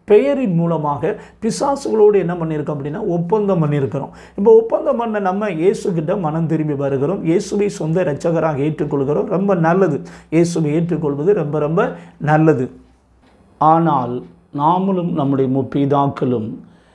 பெயரின் மூலமாக பிசாசுகளோடு என்ன பண்ணியிருக்கோம் அப்படின்னா ஒப்பந்தம் பண்ணியிருக்கிறோம் இப்போ ஒப்பந்தம் பண்ண நம்ம இயேசுகிட்ட மனம் திரும்பி வருகிறோம் இயேசுவை சொந்த இரட்சகராக ஏற்றுக்கொள்கிறோம் ரொம்ப நல்லது இயேசுவை ஏற்றுக்கொள்வது ரொம்ப ரொம்ப நல்லது ஆனால் நாமளும் நம்முடைய முப்பிதாக்களும்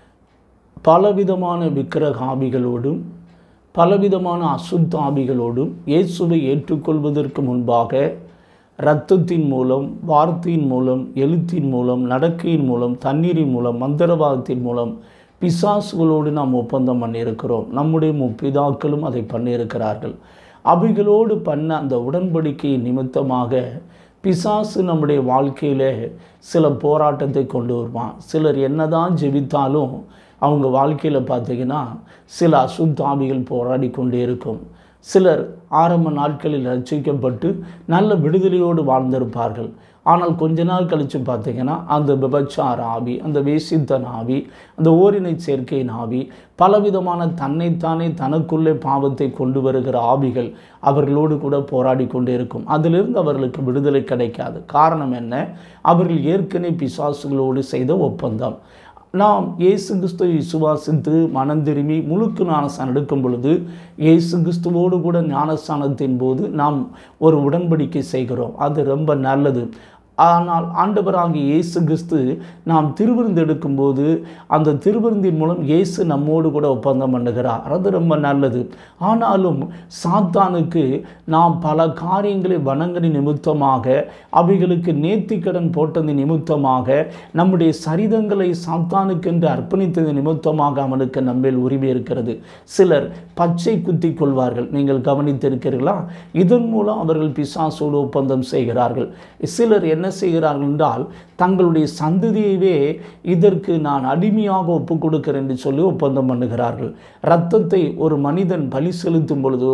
பலவிதமான விக்கிரகாபிகளோடும் பலவிதமான அசுத்தாபிகளோடும் இயேசுவை ஏற்றுக்கொள்வதற்கு முன்பாக இரத்தத்தின் மூலம் வார்த்தையின் மூலம் எழுத்தின் மூலம் நடக்கையின் மூலம் தண்ணீரின் மூலம் மந்திரவாதத்தின் மூலம் பிசாசுகளோடு நாம் ஒப்பந்தம் பண்ணியிருக்கிறோம் நம்முடைய முப்பிதாக்களும் அதை பண்ணியிருக்கிறார்கள் அவைகளோடு பண்ண அந்த உடன்படிக்கையின் நிமித்தமாக பிசாசு நம்முடைய வாழ்க்கையில் சில போராட்டத்தை கொண்டு வருவான் சிலர் என்னதான் ஜெபித்தாலும் அவங்க வாழ்க்கையில் பார்த்தீங்கன்னா சில அசுத்தாவிகள் போராடி கொண்டே இருக்கும் சிலர் ஆரம்ப நாட்களில் ரட்சிக்கப்பட்டு நல்ல விடுதலையோடு வாழ்ந்திருப்பார்கள் ஆனால் கொஞ்ச நாள் கழித்து பார்த்தீங்கன்னா அந்த விபச்சார ஆவி அந்த வேசித்தன் ஆவி அந்த ஓரினை சேர்க்கையின் ஆவி பலவிதமான தன்னைத்தானே தனக்குள்ளே பாவத்தை கொண்டு வருகிற ஆவிகள் அவர்களோடு கூட போராடி கொண்டே இருக்கும் அதிலிருந்து அவர்களுக்கு விடுதலை கிடைக்காது காரணம் என்ன அவர்கள் ஏற்கனவே பிசாசுகளோடு செய்த ஒப்பந்தம் நாம் இயேசு கிறிஸ்துவை விசுவாசித்து மனம் திரும்பி முழுக்கு ஞானஸ்தானம் எடுக்கும் பொழுது இயேசு கிறிஸ்துவோடு கூட ஞானஸ்தானத்தின் போது நாம் ஒரு உடன்படிக்கை செய்கிறோம் அது ரொம்ப நல்லது ஆனால் ஆண்டவராகிய இயேசு கிறிஸ்து நாம் திருவிருந்து எடுக்கும்போது அந்த திருவிருந்தின் மூலம் இயேசு நம்மோடு கூட ஒப்பந்தம் பண்ணுகிறார் அது ரொம்ப நல்லது ஆனாலும் சாத்தானுக்கு நாம் பல காரியங்களை வணங்கின நிமித்தமாக அவைகளுக்கு நேர்த்திக்கடன் போட்டது நிமித்தமாக நம்முடைய சரிதங்களை சாத்தானுக்கென்று அர்ப்பணித்தது நிமித்தமாக அவனுக்கு நம்மேல் உரிமை இருக்கிறது சிலர் பச்சை குத்தி கொள்வார்கள் நீங்கள் கவனித்திருக்கிறீர்களா இதன் மூலம் அவர்கள் பிசாசோடு ஒப்பந்தம் செய்கிறார்கள் சிலர் என்ன செய்கிறார்கள் என்றால் தங்களுடைய சந்ததியவே இதற்கு நான் அடிமையாக ஒப்புக் கொடுக்கிறேன் என்று சொல்லி ஒப்பந்தம் பண்ணுகிறார்கள் இரத்தத்தை ஒரு மனிதன் பலி செலுத்தும் பொழுது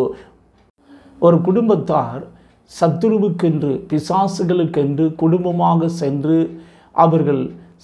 ஒரு குடும்பத்தார் சத்துருவுக்கென்று பிசாசுகளுக்கென்று குடும்பமாக சென்று அவர்கள்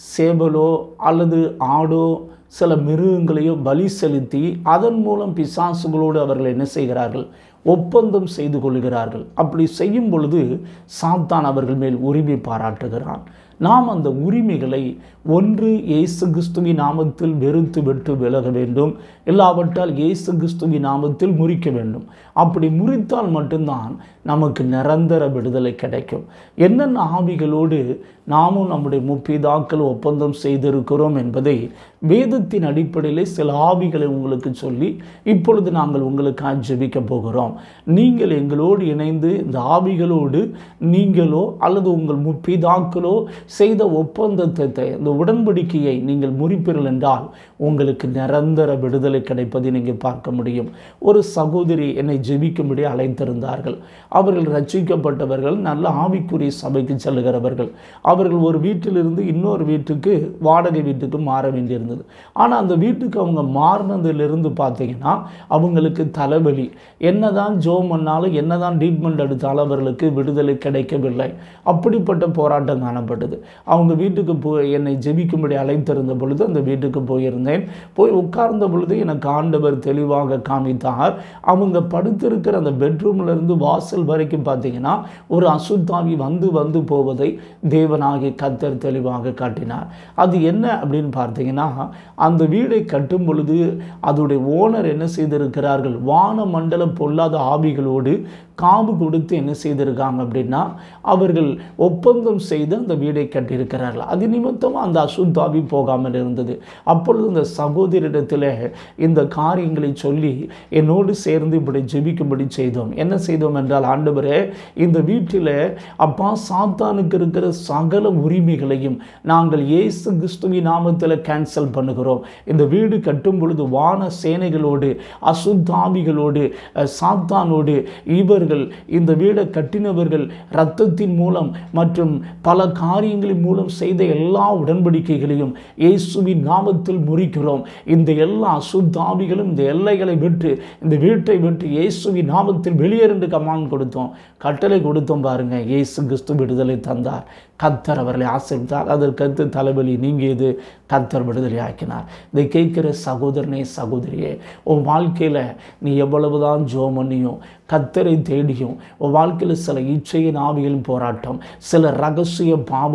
சேவலோ அல்லது ஆடோ சில மிருகங்களையோ பலி செலுத்தி அதன் மூலம் பிசாசுகளோடு அவர்கள் என்ன செய்கிறார்கள் ஒப்பந்தம் செய்து கொள்கிறார்கள் அப்படி செய்யும் பொழுது சாத்தான் அவர்கள் மேல் உரிமை பாராட்டுகிறான் நாம் அந்த உரிமைகளை ஒன்று இயேசு கிறிஸ்துவின் நாமத்தில் வெறுத்து விட்டு விலக வேண்டும் இல்லாவிட்டால் இயேசு கிறிஸ்துவின் நாமத்தில் முறிக்க வேண்டும் அப்படி முறித்தால் மட்டும்தான் நமக்கு நிரந்தர விடுதலை கிடைக்கும் என்னென்ன ஆவிகளோடு நாமும் நம்முடைய முப்பிதாக்கள் ஒப்பந்தம் செய்திருக்கிறோம் என்பதை வேதத்தின் அடிப்படையிலே சில ஆவிகளை உங்களுக்கு சொல்லி இப்பொழுது நாங்கள் உங்களுக்காக ஜெபிக்க போகிறோம் நீங்கள் எங்களோடு இணைந்து இந்த ஆவிகளோடு நீங்களோ அல்லது உங்கள் முப்பிதாக்களோ செய்த ஒப்பந்தத்தை இந்த உடன்படிக்கையை நீங்கள் முறிப்பீர்கள் என்றால் உங்களுக்கு நிரந்தர விடுதலை கிடைப்பதை நீங்கள் பார்க்க முடியும் ஒரு சகோதரி என்னை ஜெபிக்கும்படி அழைத்திருந்தார்கள் அவர்கள் ரட்சிக்கப்பட்டவர்கள் நல்ல ஆவிக்குரிய சபைக்கு செல்லுகிறவர்கள் அவர்கள் ஒரு வீட்டிலிருந்து இன்னொரு வீட்டுக்கு வாடகை வீட்டுக்கு மாற வேண்டியிருந்தது ஆனால் அந்த வீட்டுக்கு அவங்க மாறினதிலிருந்து பார்த்தீங்கன்னா அவங்களுக்கு தலைவலி என்னதான் ஜோம் பண்ணாலும் என்னதான் ட்ரீட்மெண்ட் எடுத்தாலும் அவர்களுக்கு விடுதலை கிடைக்கவில்லை அப்படிப்பட்ட போராட்டம் காணப்பட்டது அவங்க வீட்டுக்கு போய் என்னை ஜெபிக்கும்படி அழைத்திருந்த பொழுது அந்த வீட்டுக்கு போயிருந்தேன் போய் உட்கார்ந்த பொழுது எனக்கு ஆண்டவர் தெளிவாக காமித்தார் அவங்க படுத்திருக்கிற அந்த பெட்ரூம்ல இருந்து வாசல் வரைக்கும் பார்த்தீங்கன்னா ஒரு அசுத்தாவி வந்து வந்து போவதை தேவனாகிய கத்தர் தெளிவாக காட்டினார் அது என்ன அப்படின்னு பார்த்தீங்கன்னா அந்த வீடை கட்டும் பொழுது அதோடைய ஓனர் என்ன செய்திருக்கிறார்கள் வான மண்டல பொல்லாத ஆவிகளோடு காவு கொடுத்து என்ன செய்திருக்காங்க அப்படின்னா அவர்கள் ஒப்பந்தம் செய்து அந்த வீடை கட்டியிருக்கிறார்கள் அது நிமித்தமாக அந்த அசுத்தாவி போகாமல் இருந்தது அப்பொழுது இந்த சகோதரிடத்தில் இந்த காரியங்களை சொல்லி என்னோடு சேர்ந்து இப்படி ஜெபிக்கும்படி செய்தோம் என்ன செய்தோம் என்றால் ஆண்டவரே இந்த வீட்டில் அப்பா சாத்தானுக்கு இருக்கிற சகல உரிமைகளையும் நாங்கள் இயேசு கிறிஸ்துவின் நாமத்தில் கேன்சல் பண்ணுகிறோம் இந்த வீடு கட்டும் பொழுது வான சேனைகளோடு அசுத்தாவிகளோடு அஹ், சாத்தானோடு இவர்கள் இந்த வீடை கட்டினவர்கள் இரத்தத்தின் மூலம் மற்றும் பல காரியங்களின் மூலம் செய்த எல்லா உடன்படிக்கைகளையும் இயேசுவின் நாமத்தில் முறிக்கிறோம் இந்த எல்லா அசுத்தாவிகளும் இந்த எல்லைகளை விட்டு இந்த வீட்டை விட்டு இயேசுவின் நாமத்தில் வெளியேறிண்டு கமான் கொடுத்தோம் கட்டளை கொடுத்தோம் பாருங்க இயேசு கிறிஸ்து விடுதலை தந்தார் கத்தர் அவர்களை ஆசிரித்தார் அதற்கடுத்து தலைவலி நீங்கியது கத்தர் விடுதலை ஆக்கினார் இதை கேட்கிற சகோதரனே சகோதரியே உன் வாழ்க்கையில் நீ எவ்வளவுதான் ஜோம் பண்ணியும் கத்தரை தேடியும் உன் வாழ்க்கையில் சில இச்சையின் ஆவிகளின் போராட்டம் சில ரகசிய பாவ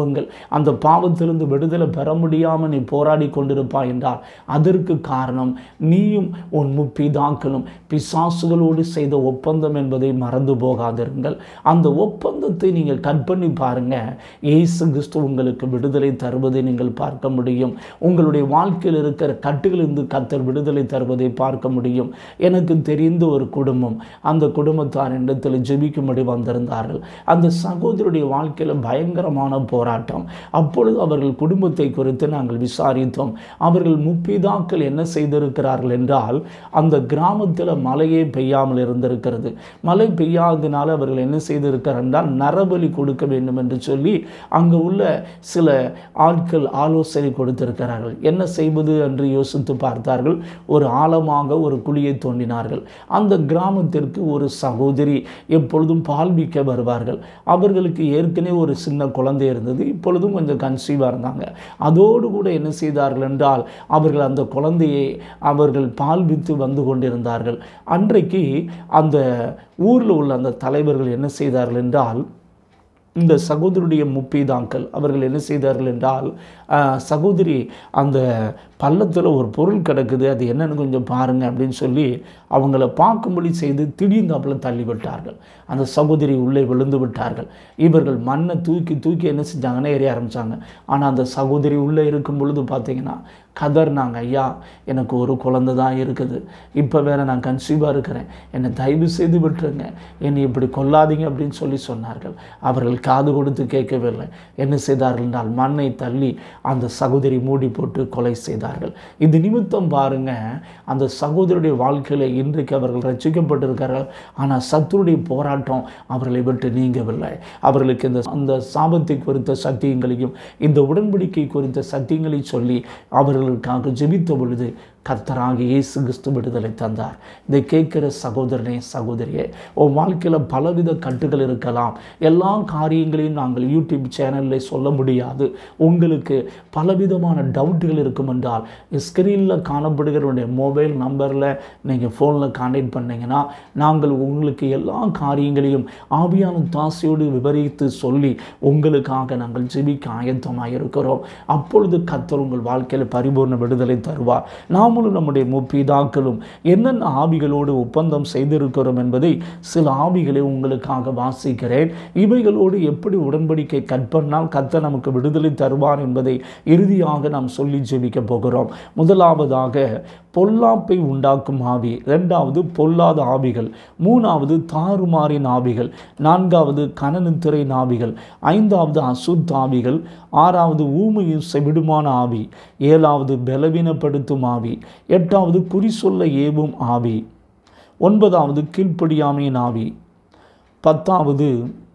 பாவங்கள் அந்த பாவத்திலிருந்து விடுதலை பெற முடியாமல் நீ போராடி கொண்டிருப்பாய் என்றால் அதற்கு காரணம் நீயும் உன் முப்பிதாக்களும் பிசாசுகளோடு செய்த ஒப்பந்தம் என்பதை மறந்து போகாதிருங்கள் அந்த ஒப்பந்தத்தை நீங்கள் கட் பண்ணி பாருங்க இயேசு கிறிஸ்து உங்களுக்கு விடுதலை தருவதை நீங்கள் பார்க்க முடியும் உங்களுடைய வாழ்க்கையில் இருக்கிற கட்டுகளிலிருந்து கத்தர் விடுதலை தருவதை பார்க்க முடியும் எனக்கு தெரிந்த ஒரு குடும்பம் அந்த குடும்பத்தார் இடத்தில் ஜெபிக்கும்படி வந்திருந்தார்கள் அந்த சகோதரருடைய வாழ்க்கையில் பயங்கரமான போராட்டம் அப்பொழுது அவர்கள் குடும்பத்தை குறித்து நாங்கள் விசாரித்தோம் அவர்கள் முப்பிதாக்கள் என்ன செய்திருக்கிறார்கள் என்றால் அந்த கிராமத்தில் மழையே பெய்யாமல் இருந்திருக்கிறது மழை பெய்யாததினால அவர்கள் என்ன செய்திருக்கிறார் என்றால் நரபலி கொடுக்க வேண்டும் என்று சொல்லி அங்கு உள்ள சில ஆட்கள் ஆலோசனை கொடுத்திருக்கிறார்கள் என்ன செய்வது என்று யோசித்து பார்த்தார்கள் ஒரு ஆழமாக ஒரு குழியை தோண்டினார்கள் அந்த கிராமத்திற்கு ஒரு சகோதரி எப்பொழுதும் பால்பிக்க வருவார்கள் அவர்களுக்கு ஏற்கனவே ஒரு சின்ன குழந்தை இருந்தது இப்பொழுதும் கொஞ்சம் கன்சீவாக இருந்தாங்க அதோடு கூட என்ன செய்தார்கள் என்றால் அவர்கள் அந்த குழந்தையை அவர்கள் பால்பித்து வந்து கொண்டிருந்தார்கள் அன்றைக்கு அந்த ஊரில் உள்ள அந்த தலைவர்கள் என்ன செய்தார்கள் என்றால் இந்த சகோதரியுடைய முப்பீதாக்கள் அவர்கள் என்ன செய்தார்கள் என்றால் ஆஹ், சகோதரி அந்த பள்ளத்தில் ஒரு பொருள் கிடக்குது அது என்னன்னு கொஞ்சம் பாருங்க அப்படின்னு சொல்லி அவங்கள பார்க்கும்படி செய்து திடீர்ந்தாப்புல தள்ளி விட்டார்கள் அந்த சகோதரி உள்ளே விழுந்து விட்டார்கள் இவர்கள் மண்ணை தூக்கி தூக்கி என்ன செஞ்சாங்கன்னா எறிய ஆரம்பித்தாங்க ஆனால் அந்த சகோதரி உள்ளே இருக்கும் பொழுது பார்த்தீங்கன்னா கதர்னாங்க ஐயா எனக்கு ஒரு குழந்தை தான் இருக்குது இப்போ வேற நான் கன்சீவாக இருக்கிறேன் என்னை தயவு செய்து விட்டுருங்க என்னை இப்படி கொல்லாதீங்க அப்படின்னு சொல்லி சொன்னார்கள் அவர்கள் காது கொடுத்து கேட்கவில்லை என்ன செய்தார்கள் என்றால் மண்ணை தள்ளி அந்த சகோதரி மூடி போட்டு கொலை செய்தார்கள் இது நிமித்தம் பாருங்க அந்த சகோதரியுடைய வாழ்க்கையில் இன்றைக்கு அவர்கள் ரசிக்கப்பட்டிருக்கிறார்கள் ஆனால் சத்துருடைய போராட்டம் அவர்களை விட்டு நீங்கவில்லை அவர்களுக்கு இந்த அந்த சாபத்தை குறித்த சத்தியங்களையும் இந்த உடன்படிக்கை குறித்த சத்தியங்களை சொல்லி அவர்களுக்காக ஜெபித்த பொழுது கர்த்தராக இயேசு கிறிஸ்து விடுதலை தந்தார் இதை கேட்கிற சகோதரனே சகோதரியே உன் வாழ்க்கையில் பலவித கட்டுகள் இருக்கலாம் எல்லா காரியங்களையும் நாங்கள் யூடியூப் சேனலில் சொல்ல முடியாது உங்களுக்கு பலவிதமான டவுட்டுகள் இருக்கும் என்றால் ஸ்க்ரீனில் காணப்படுகிற உடைய மொபைல் நம்பரில் நீங்கள் ஃபோனில் கான்டாக்ட் பண்ணீங்கன்னா நாங்கள் உங்களுக்கு எல்லா காரியங்களையும் ஆவியான தாசையோடு விவரித்து சொல்லி உங்களுக்காக நாங்கள் ஜெபிக்க ஆயத்தமாக இருக்கிறோம் அப்பொழுது கர்த்தர் உங்கள் வாழ்க்கையில் பரிபூர்ண விடுதலை தருவார் நாமளும் நம்முடைய முப்பிதாக்களும் என்னென்ன ஆவிகளோடு ஒப்பந்தம் செய்திருக்கிறோம் என்பதை சில ஆவிகளை உங்களுக்காக வாசிக்கிறேன் இவைகளோடு எப்படி உடன்படிக்கை கட் பண்ணால் கர்த்தர் நமக்கு விடுதலை தருவார் என்பதை இறுதியாக நாம் சொல்லி ஜெபிக்க போகிறோம் முதலாவதாக பொல்லாப்பை உண்டாக்கும் ஆவி ரெண்டாவது பொல்லாத ஆவிகள் மூணாவது தாறுமாறின் ஆவிகள் நான்காவது கனநித்திரை ஆவிகள் ஐந்தாவது அசுத்த ஆவிகள் ஆறாவது ஊமையும் செவிடுமான ஆவி ஏழாவது பலவீனப்படுத்தும் ஆவி எட்டாவது குறி சொல்ல ஏவும் ஆவி ஒன்பதாவது கீழ்ப்படியாமையின் ஆவி பத்தாவது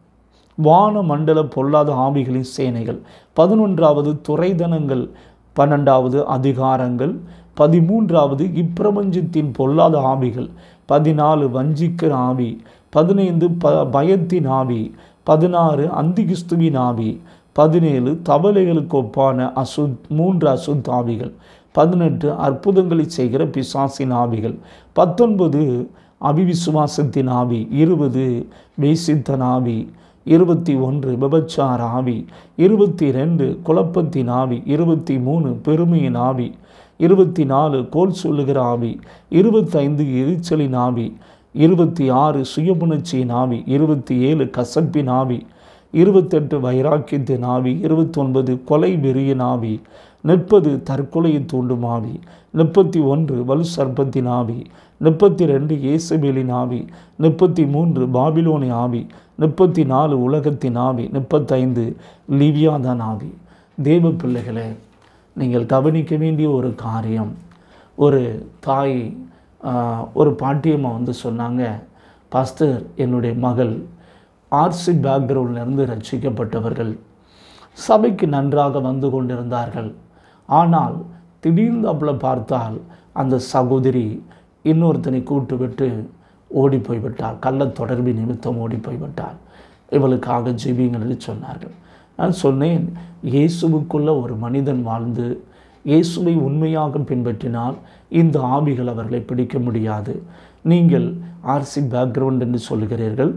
வான மண்டல பொல்லாத ஆவிகளின் சேனைகள் பதினொன்றாவது துறைதனங்கள் பன்னெண்டாவது அதிகாரங்கள் பதிமூன்றாவது இப்பிரபஞ்சத்தின் பொல்லாத ஆவிகள் பதினாலு வஞ்சிக்கிற ஆவி பதினைந்து ப பயத்தின் ஆவி பதினாறு அந்திகிஸ்துவின் ஆவி பதினேழு தவளைகளுக்கு ஒப்பான அசுத் மூன்று அசுத் ஆவிகள் பதினெட்டு அற்புதங்களை செய்கிற பிசாசின் ஆவிகள் பத்தொன்பது அபிவிசுவாசத்தின் ஆவி இருபது வேசித்தன் ஆவி இருபத்தி ஒன்று விபச்சார ஆவி இருபத்தி ரெண்டு குழப்பத்தின் ஆவி இருபத்தி மூணு பெருமையின் ஆவி இருபத்தி நாலு கோல் சொல்லுகிற ஆவி இருபத்தைந்து எரிச்சலின் ஆவி இருபத்தி ஆறு சுயபுணர்ச்சியின் ஆவி இருபத்தி ஏழு கசப்பின் ஆவி இருபத்தெட்டு வைராக்கியத்தின் ஆவி இருபத்தொன்பது கொலை வெறியின் ஆவி முப்பது தற்கொலையை தூண்டும் ஆவி முப்பத்தி ஒன்று வலு சர்ப்பத்தின் ஆவி முப்பத்தி ரெண்டு இயேசுபேலின் ஆவி முப்பத்தி மூன்று பாபிலோனி ஆவி முப்பத்தி நாலு உலகத்தின் ஆவி முப்பத்தைந்து லிவியாதான் ஆவி தேவ பிள்ளைகளே நீங்கள் கவனிக்க வேண்டிய ஒரு காரியம் ஒரு தாய் ஆஹ், ஒரு பாட்டியம்மா வந்து சொன்னாங்க பாஸ்டர் என்னுடைய மகள் ஆர்சி பேக்ரவுண்ட்லேருந்து ரட்சிக்கப்பட்டவர்கள் சபைக்கு நன்றாக வந்து கொண்டிருந்தார்கள் ஆனால் திடீர்னு அப்பல பார்த்தால் அந்த சகோதரி இன்னொருத்தனை கூட்டு விட்டு ஓடி போய்விட்டார் கள்ள தொடர்பு நிமித்தம் ஓடி போய்விட்டார் இவளுக்காக ஜெபிங்கள்னு சொன்னார்கள் நான் சொன்னேன் இயேசுவுக்குள்ள ஒரு மனிதன் வாழ்ந்து இயேசுவை உண்மையாக பின்பற்றினால் இந்த ஆவிகள் அவர்களை பிடிக்க முடியாது நீங்கள் ஆர்சி பேக்ரவுண்ட் என்று சொல்கிறீர்கள்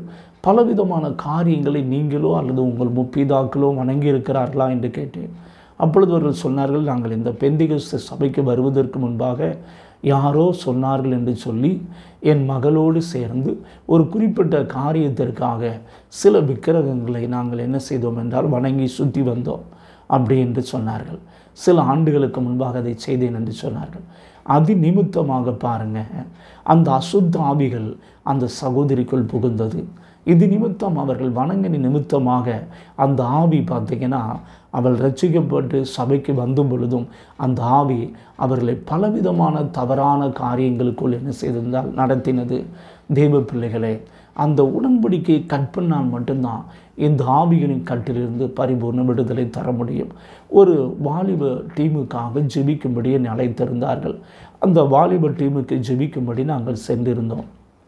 பலவிதமான காரியங்களை நீங்களோ அல்லது உங்கள் முப்பிதாக்களோ வணங்கி இருக்கிறார்களா என்று கேட்டேன் அப்பொழுது அவர்கள் சொன்னார்கள் நாங்கள் இந்த பெந்திகஸ்த சபைக்கு வருவதற்கு முன்பாக யாரோ சொன்னார்கள் என்று சொல்லி என் மகளோடு சேர்ந்து ஒரு குறிப்பிட்ட காரியத்திற்காக சில விக்கிரகங்களை நாங்கள் என்ன செய்தோம் என்றால் வணங்கி சுற்றி வந்தோம் அப்படி என்று சொன்னார்கள் சில ஆண்டுகளுக்கு முன்பாக அதை செய்தேன் என்று சொன்னார்கள் அதி நிமித்தமாக பாருங்க அந்த அசுத்த ஆவிகள் அந்த சகோதரிக்குள் புகுந்தது இது நிமித்தம் அவர்கள் வணங்கின நிமித்தமாக அந்த ஆவி பார்த்தீங்கன்னா அவள் ரட்சிக்கப்பட்டு சபைக்கு வந்த பொழுதும் அந்த ஆவி அவர்களை பலவிதமான தவறான காரியங்களுக்குள் என்ன செய்திருந்தால் நடத்தினது தெய்வ பிள்ளைகளே அந்த உடன்படிக்கையை கற்பனால் மட்டும்தான் இந்த ஆவிகளின் கட்டிலிருந்து பரிபூர்ண விடுதலை தர முடியும் ஒரு வாலிப டீமுக்காக ஜெபிக்கும்படி என்னை அழைத்திருந்தார்கள் அந்த வாலிப டீமுக்கு ஜெபிக்கும்படி நாங்கள் சென்றிருந்தோம்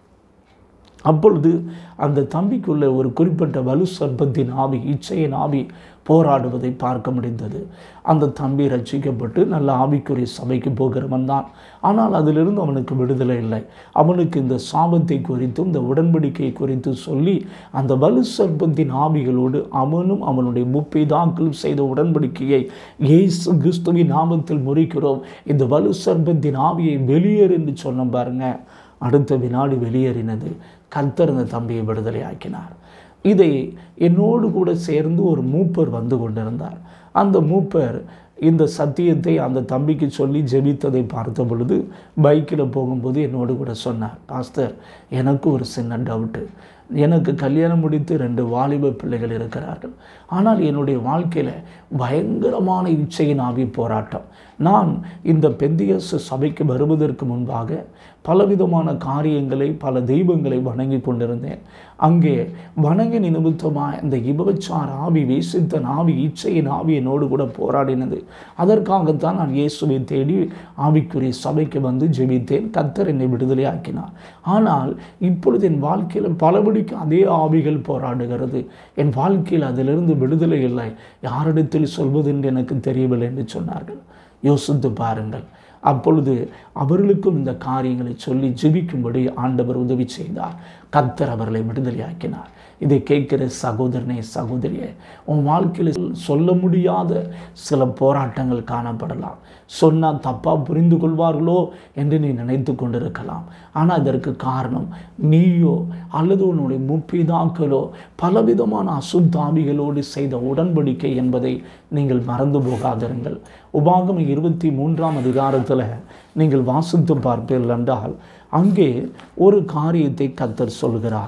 அப்பொழுது அந்த தம்பிக்குள்ள ஒரு குறிப்பிட்ட வலு சர்ப்பத்தின் ஆவி இச்சையின் ஆவி போராடுவதை பார்க்க முடிந்தது அந்த தம்பி ரட்சிக்கப்பட்டு நல்ல ஆவிக்குரிய சபைக்கு போகிறவன் தான் ஆனால் அதிலிருந்து அவனுக்கு விடுதலை இல்லை அவனுக்கு இந்த சாபத்தை குறித்தும் இந்த உடன்படிக்கை குறித்து சொல்லி அந்த வலு சர்ப்பத்தின் ஆவிகளோடு அவனும் அவனுடைய முப்பிதாக்களும் செய்த உடன்படிக்கையை இயேசு கிறிஸ்துவின் நாமத்தில் முறிக்கிறோம் இந்த வலு சர்ப்பத்தின் ஆவியை வெளியேறு என்று சொன்ன பாருங்க அடுத்த வினாடி வெளியேறினது கர்த்தர் இந்த தம்பியை விடுதலை ஆக்கினார் இதை என்னோடு கூட சேர்ந்து ஒரு மூப்பர் வந்து கொண்டிருந்தார் அந்த மூப்பர் இந்த சத்தியத்தை அந்த தம்பிக்கு சொல்லி ஜெபித்ததை பார்த்த பொழுது பைக்கில் போகும்போது என்னோடு கூட சொன்னார் பாஸ்டர் எனக்கு ஒரு சின்ன டவுட்டு எனக்கு கல்யாணம் முடித்து ரெண்டு வாலிப பிள்ளைகள் இருக்கிறார்கள் ஆனால் என்னுடைய வாழ்க்கையில் பயங்கரமான இச்சையின் ஆவி போராட்டம் நான் இந்த பெந்தியஸ் சபைக்கு வருவதற்கு முன்பாக பலவிதமான காரியங்களை பல தெய்வங்களை வணங்கி கொண்டிருந்தேன் அங்கே வணங்கி நிமித்தமாக இந்த இபவச்சார் ஆவி வேசித்த ஆவி இச்சையின் ஆவி என்னோடு கூட போராடினது அதற்காகத்தான் நான் இயேசுவை தேடி ஆவிக்குரிய சபைக்கு வந்து ஜெபித்தேன் கத்தர் என்னை விடுதலை ஆக்கினார் ஆனால் இப்பொழுது என் வாழ்க்கையில் பலபடிக்கு அதே ஆவிகள் போராடுகிறது என் வாழ்க்கையில் அதிலிருந்து விடுதலை இல்லை யாரிடத்தில் சொல்வது என்று எனக்கு தெரியவில்லை என்று சொன்னார்கள் யோசித்து பாருங்கள் அப்பொழுது அவர்களுக்கும் இந்த காரியங்களை சொல்லி ஜெபிக்கும்படி ஆண்டவர் உதவி செய்தார் கர்த்தர் அவர்களை விடுதலையாக்கினார் இதை கேட்கிற சகோதரனே சகோதரியே உன் வாழ்க்கையில் சொல்ல முடியாத சில போராட்டங்கள் காணப்படலாம் சொன்னால் தப்பாக புரிந்து கொள்வார்களோ என்று நீ நினைத்து கொண்டிருக்கலாம் ஆனால் அதற்கு காரணம் நீயோ அல்லது உன்னுடைய முப்பிதாக்களோ பலவிதமான அசுத்தாவிகளோடு செய்த உடன்படிக்கை என்பதை நீங்கள் மறந்து போகாதிருங்கள் உபாகம் இருபத்தி மூன்றாம் அதிகாரத்தில் நீங்கள் வாசித்து பார்ப்பீர்கள் என்றால் அங்கே ஒரு காரியத்தை கத்தர் சொல்கிறார்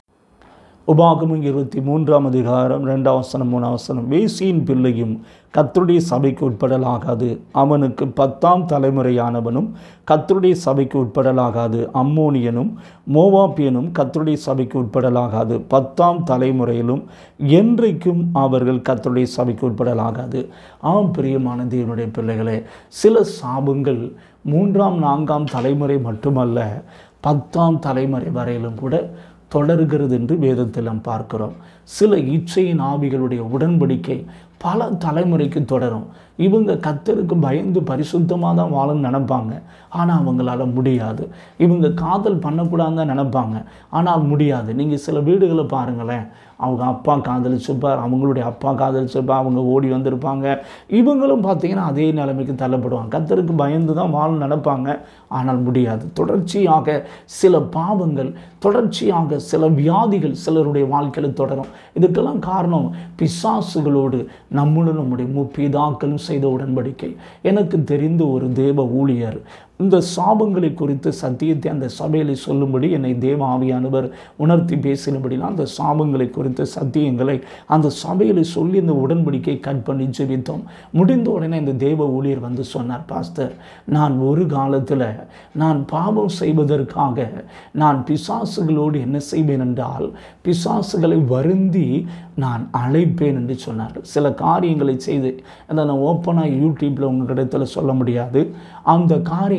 உபாகமும் இருபத்தி மூன்றாம் அதிகாரம் ரெண்டாம் வசனம் மூணாம் வசனம் வேசியின் பிள்ளையும் கத்தருடைய சபைக்கு உட்படலாகாது அவனுக்கு பத்தாம் தலைமுறையானவனும் கத்தருடைய சபைக்கு உட்படலாகாது அம்மோனியனும் மோவாப்பியனும் கத்தருடைய சபைக்கு உட்படலாகாது பத்தாம் தலைமுறையிலும் என்றைக்கும் அவர்கள் கத்தருடைய சபைக்கு உட்படலாகாது ஆம் பிரியமான தேவனுடைய பிள்ளைகளே சில சாபங்கள் மூன்றாம் நான்காம் தலைமுறை மட்டுமல்ல பத்தாம் தலைமுறை வரையிலும் கூட தொடர்கிறது என்று வேதத்தில் நாம் பார்க்கிறோம் சில இச்சையின் ஆவிகளுடைய உடன்படிக்கை பல தலைமுறைக்கு தொடரும் இவங்க கத்தருக்கு பயந்து பரிசுத்தமாக தான் வாழணும்னு நினைப்பாங்க ஆனால் அவங்களால முடியாது இவங்க காதல் பண்ணக்கூடாதுன்னு தான் நினைப்பாங்க ஆனால் முடியாது நீங்கள் சில வீடுகளை பாருங்களேன் அவங்க அப்பா காதலிச்சிருப்பார் அவங்களுடைய அப்பா காதலிச்சிருப்பார் அவங்க ஓடி வந்திருப்பாங்க இவங்களும் பார்த்தீங்கன்னா அதே நிலைமைக்கு தள்ளப்படுவாங்க கத்தருக்கு பயந்து தான் வாழ நினைப்பாங்க ஆனால் முடியாது தொடர்ச்சியாக சில பாவங்கள் தொடர்ச்சியாக சில வியாதிகள் சிலருடைய வாழ்க்கையில் தொடரும் இதுக்கெல்லாம் காரணம் பிசாசுகளோடு நம்மளும் நம்முடைய முப்பிதாக்களும் செய்த உடன்படிக்கை எனக்கு தெரிந்த ஒரு தேவ ஊழியர் இந்த சாபங்களை குறித்து சத்தியத்தை அந்த சபையில் சொல்லும்படி என்னை தேவ ஆவியானவர் உணர்த்தி பேசினபடினா அந்த சாபங்களை குறித்த சத்தியங்களை அந்த சபையில் சொல்லி இந்த உடன்படிக்கை கட் பண்ணி ஜெபித்தோம் முடிந்த உடனே இந்த தேவ ஊழியர் வந்து சொன்னார் பாஸ்டர் நான் ஒரு காலத்தில் நான் பாவம் செய்வதற்காக நான் பிசாசுகளோடு என்ன செய்வேன் என்றால் பிசாசுகளை வருந்தி நான் அழைப்பேன் என்று சொன்னார்கள் சில காரியங்களை செய்து அதை நான் ஓப்பனாக யூடியூப்பில் உங்களிடத்தில் சொல்ல முடியாது அந்த காரியங்கள்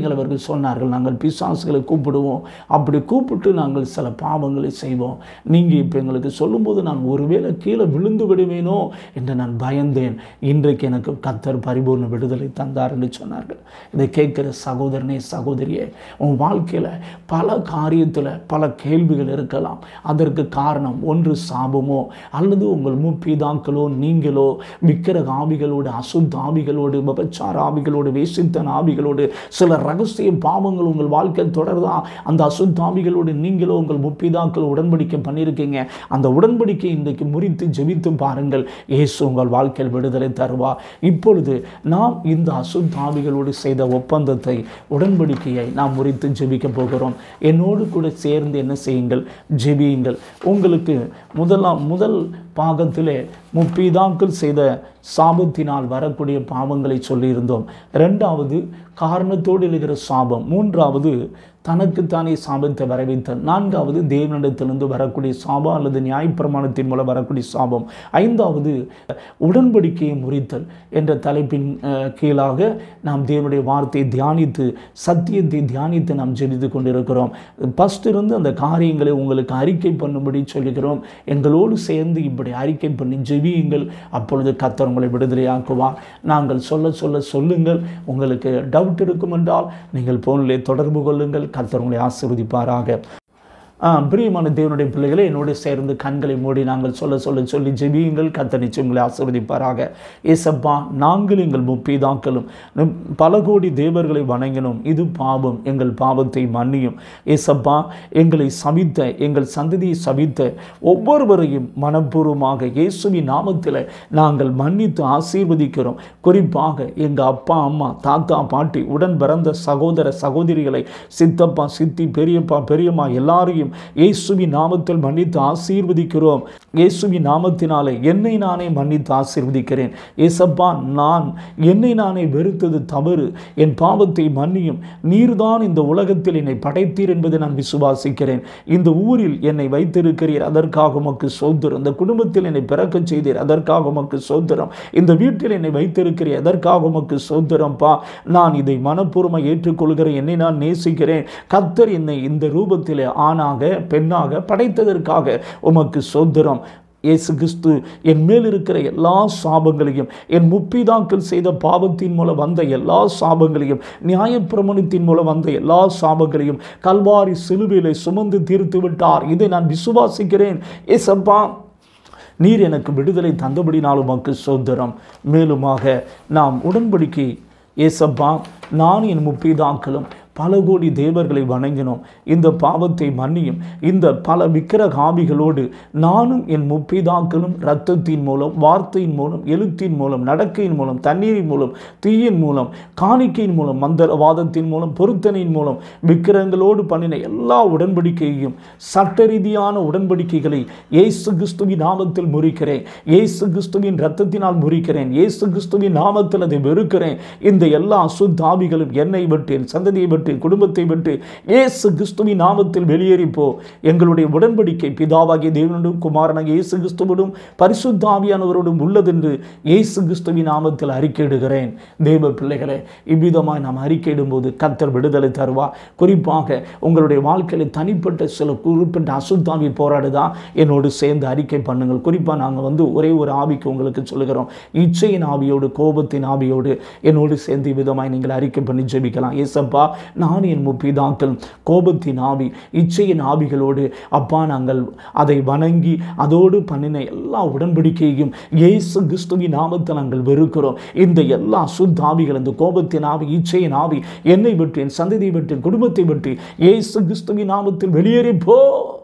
காரியங்கள் அவர்கள் சொன்னார்கள் நாங்கள் பிசாசுகளை கூப்பிடுவோம் அப்படி கூப்பிட்டு நாங்கள் சில பாவங்களை செய்வோம் நீங்கள் இப்போ எங்களுக்கு சொல்லும்போது நான் ஒருவேளை கீழே விழுந்து விடுவேனோ என்று நான் பயந்தேன் இன்றைக்கு எனக்கு கத்தர் பரிபூர்ண விடுதலை தந்தார் என்று சொன்னார்கள் இதை கேட்கிற சகோதரனே சகோதரியே உன் வாழ்க்கையில் பல காரியத்தில் பல கேள்விகள் இருக்கலாம் அதற்கு காரணம் ஒன்று சாபமோ அல்லது உங்கள் முப்பிதாக்களோ நீங்களோ விக்கிரக ஆவிகளோடு அசுத்த ஆவிகளோடு விபச்சார ஆவிகளோடு வேசித்தன ஆவிகளோடு சில ரகசிய பாவங்கள் உங்கள் வாழ்க்கையில் தொடர்தா அந்த அசுத்த ஆவிகளோடு நீங்களோ உங்கள் முப்பிதாக்கள் உடன்படிக்கை பண்ணியிருக்கீங்க அந்த உடன்படிக்கை இன்றைக்கு முறித்து ஜெபித்து பாருங்கள் இயேசு உங்கள் வாழ்க்கையில் விடுதலை தருவார் இப்பொழுது நாம் இந்த அசுத்த ஆவிகளோடு செய்த ஒப்பந்தத்தை உடன்படிக்கையை நாம் முறித்து ஜெபிக்க போகிறோம் என்னோடு கூட சேர்ந்து என்ன செய்யுங்கள் ஜெபியுங்கள் உங்களுக்கு முதலாம் முதல் பாகத்திலே முப்பீதாக்கள் செய்த சாபத்தினால் வரக்கூடிய பாவங்களை சொல்லியிருந்தோம் ரெண்டாவது காரணத்தோடு எழுகிற சாபம் மூன்றாவது தனக்குத்தானே சாபத்தை வரவைத்தார் நான்காவது தேவனிடத்திலிருந்து வரக்கூடிய சாபம் அல்லது நியாயப்பிரமாணத்தின் மூலம் வரக்கூடிய சாபம் ஐந்தாவது உடன்படிக்கையை முறித்தல் என்ற தலைப்பின் அஹ், கீழாக நாம் தேவனுடைய வார்த்தையை தியானித்து சத்தியத்தை தியானித்து நாம் ஜெபித்து கொண்டிருக்கிறோம் ஃபஸ்ட் இருந்து அந்த காரியங்களை உங்களுக்கு அறிக்கை பண்ணும்படி சொல்லுகிறோம் எங்களோடு சேர்ந்து இப்படி அறிக்கை பண்ணி ஜெபியுங்கள் அப்பொழுது கத்தர் உங்களை விடுதலையாக்குவார் நாங்கள் சொல்ல சொல்ல சொல்லுங்கள் உங்களுக்கு டவுட் இருக்கும் என்றால் நீங்கள் போனிலே தொடர்பு கொள்ளுங்கள் கர்த்தர் உங்களை ஆசீர்வதிப்பாராக ஆ, பிரியமான தேவனுடைய பிள்ளைகளை என்னோடு சேர்ந்து கண்களை மூடி நாங்கள் சொல்ல சொல்ல சொல்லி ஜெபியுங்கள் கர்த்தர் நிச்சயம் உங்களை ஆசீர்வதிப்பாராக ஏசப்பா நாங்கள் எங்கள் முப்பீதாக்களும் நம் பல கோடி தேவர்களை வணங்கினோம் இது பாவம் எங்கள் பாவத்தை மன்னியும் ஏசப்பா எங்களை சபித்த எங்கள் சந்ததியை சபித்த ஒவ்வொருவரையும் மனப்பூர்வமாக இயேசுவின் நாமத்தில் நாங்கள் மன்னித்து ஆசீர்வதிக்கிறோம் குறிப்பாக எங்கள் அப்பா அம்மா தாத்தா பாட்டி உடன் பிறந்த சகோதர சகோதரிகளை சித்தப்பா சித்தி பெரியப்பா பெரியம்மா எல்லாரையும் இயேசுவின் நாமத்தில் மன்னித்து ஆசீர்வதிக்கிறோம் இயேசுவின் நாமத்தினாலே என்னை நானே மன்னித்து ஆசீர்வதிக்கிறேன் ஏசப்பா நான் என்னை நானே வெறுத்தது தவறு என் பாவத்தை மன்னியும் நீர்தான் இந்த உலகத்தில் என்னை படைத்தீர் என்பதை நான் விசுவாசிக்கிறேன் இந்த ஊரில் என்னை வைத்திருக்கிறீர் அதற்காக உமக்கு சோதரம் இந்த குடும்பத்தில் என்னை பிறக்கச் செய்தீர் அதற்காக உமக்கு சோதரம் இந்த வீட்டில் என்னை வைத்திருக்கிறீர் அதற்காக உமக்கு சோதரம்ப்பா நான் இதை மனப்பூர்வமாக ஏற்றுக்கொள்கிறேன் என்னை நான் நேசிக்கிறேன் கத்தர் என்னை இந்த ரூபத்தில் ஆணாக பெண்ணாக படைத்ததற்காக உமக்கு சோதரம் இயேசு கிறிஸ்து என் மேல் இருக்கிற எல்லா சாபங்களையும் என் முப்பிதாக்கள் செய்த பாவத்தின் மூலம் வந்த எல்லா சாபங்களையும் நியாயப்பிரமணத்தின் மூலம் வந்த எல்லா சாபங்களையும் கல்வாரி சிலுவையிலே சுமந்து தீர்த்து விட்டார் இதை நான் விசுவாசிக்கிறேன் ஏசப்பா நீர் எனக்கு விடுதலை தந்தபடினால் உமக்கு சோதரம் மேலுமாக நாம் உடன்படிக்கை ஏசப்பா நான் என் முப்பிதாக்களும் பல கோடி தேவர்களை வணங்கினோம் இந்த பாவத்தை மன்னியும் இந்த பல விக்கிரகாபிகளோடு நானும் என் முப்பிதாக்களும் இரத்தத்தின் மூலம் வார்த்தையின் மூலம் எழுத்தின் மூலம் நடக்கையின் மூலம் தண்ணீரின் மூலம் தீயின் மூலம் காணிக்கையின் மூலம் மந்திரவாதத்தின் மூலம் பொருத்தனையின் மூலம் விக்கிரங்களோடு பண்ணின எல்லா உடன்படிக்கையையும் சட்ட ரீதியான உடன்படிக்கைகளை இயேசு கிறிஸ்துவின் நாமத்தில் முறிக்கிறேன் இயேசு கிறிஸ்துவின் இரத்தத்தினால் முறிக்கிறேன் இயேசு கிறிஸ்துவின் நாமத்தில் அதை வெறுக்கிறேன் இந்த எல்லா அசுத்தாவிகளும் என்னை விட்டு என் சந்ததியை விட்டு குடும்பத்தை விட்டு இயேசு கிறிஸ்துவின் நாமத்தில் வெளியேறி போ எங்களுடைய உடன்படிக்கை பிதாவாகிய தேவனோடும் குமாரனாகிய இயேசு கிறிஸ்துவோடும் பரிசுத்தாவியானவரோடும் உள்ளதென்று இயேசு கிறிஸ்துவின் நாமத்தில் அறிக்கையிடுகிறேன் தேவ பிள்ளைகளே இவ்விதமாய் நாம் அறிக்கையிடும்போது கர்த்தர் விடுதலை தருவார் குறிப்பாக உங்களுடைய வாழ்க்கையில் தனிப்பட்ட சில குறிப்பிட்ட அசுத்தாவி போராடுதா என்னோடு சேர்ந்து அறிக்கை பண்ணுங்கள் குறிப்பாக நாங்கள் வந்து ஒரே ஒரு ஆவிக்கு உங்களுக்கு சொல்லுகிறோம் இச்சையின் ஆவியோடு கோபத்தின் ஆவியோடு என்னோடு சேர்ந்து விதமாய் நீங்கள் அறிக்கை பண்ணி ஜெபிக்கலாம் ஏசப்பா நான் என் முப்பிதாக்கள் கோபத்தின் ஆவி இச்சையின் ஆவிகளோடு அப்பா நாங்கள் அதை வணங்கி அதோடு பண்ணின எல்லா உடன்படிக்கையையும் இயேசு கிறிஸ்துவின் நாமத்தில் நாங்கள் வெறுக்கிறோம் இந்த எல்லா சுத்த ஆவிகள் இந்த கோபத்தின் ஆவி இச்சையின் ஆவி என்னை விட்டு என் சந்ததியை விட்டு என் குடும்பத்தை விட்டு இயேசு கிறிஸ்துவின் நாமத்தில் வெளியேறி போ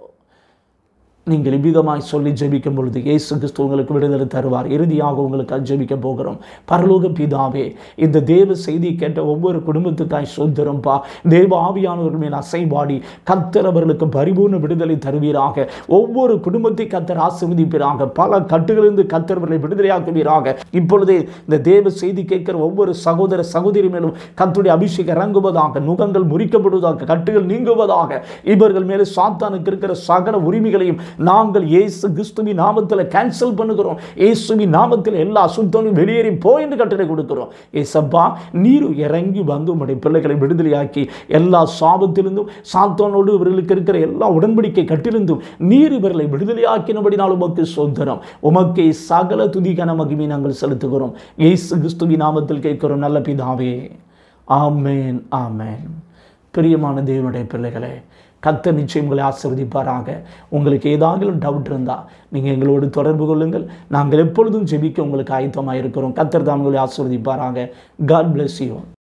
நீங்கள் இவ்விதமாய் சொல்லி ஜெபிக்கும் பொழுது இயேசு கிறிஸ்து உங்களுக்கு விடுதலை தருவார் இறுதியாக உங்களுக்கு ஜெபிக்க போகிறோம் பரலோக பிதாவே இந்த தேவ செய்தி கேட்ட ஒவ்வொரு குடும்பத்துக்காய் சொந்தரம்பா தேவ ஆவியானவர்கள் மேல் அசைவாடி கத்தர் அவர்களுக்கு பரிபூர்ண விடுதலை தருவீராக ஒவ்வொரு குடும்பத்தை கத்தர் ஆசீர்வதிப்பீராக பல கட்டுகளிலிருந்து கத்தர்களை விடுதலையாக்குவீராக இப்பொழுதே இந்த தேவ செய்தி கேட்கிற ஒவ்வொரு சகோதர சகோதரி மேலும் கத்துடைய அபிஷேகம் இறங்குவதாக நுகங்கள் முறிக்கப்படுவதாக கட்டுகள் நீங்குவதாக இவர்கள் மேலே சாத்தானுக்கு இருக்கிற சகல உரிமைகளையும் நாங்கள் இயேசு கிறிஸ்துவின் நாமத்தில் கேன்சல் பண்ணுகிறோம் இயேசுவின் நாமத்தில் எல்லா அசுத்தமும் வெளியேறி போ என்று கட்டளை கொடுக்கிறோம் ஏசப்பா நீர் இறங்கி வந்து உம்முடைய பிள்ளைகளை விடுதலையாக்கி எல்லா சாபத்திலிருந்தும் சாத்தோனோடு இவர்களுக்கு இருக்கிற எல்லா உடன்படிக்கை கட்டிலிருந்தும் நீர் இவர்களை விடுதலையாக்கினபடினால் உமக்கு சொந்தரம் உமக்கே சகல துதிகன மகிமை நாங்கள் செலுத்துகிறோம் இயேசு கிறிஸ்துவின் நாமத்தில் கேட்கிறோம் நல்ல பிதாவே ஆமேன் ஆமேன் பிரியமான தேவனுடைய பிள்ளைகளே கத்த நிச்சயம் உங்களை ஆசிர்வதிப்பாராக உங்களுக்கு ஏதாவது டவுட் இருந்தால் நீங்கள் எங்களோடு தொடர்பு கொள்ளுங்கள் நாங்கள் எப்பொழுதும் ஜெபிக்க உங்களுக்கு ஆயத்தமாக இருக்கிறோம் கத்தர் தான் உங்களை ஆசிர்வதிப்பாராக காட் bless you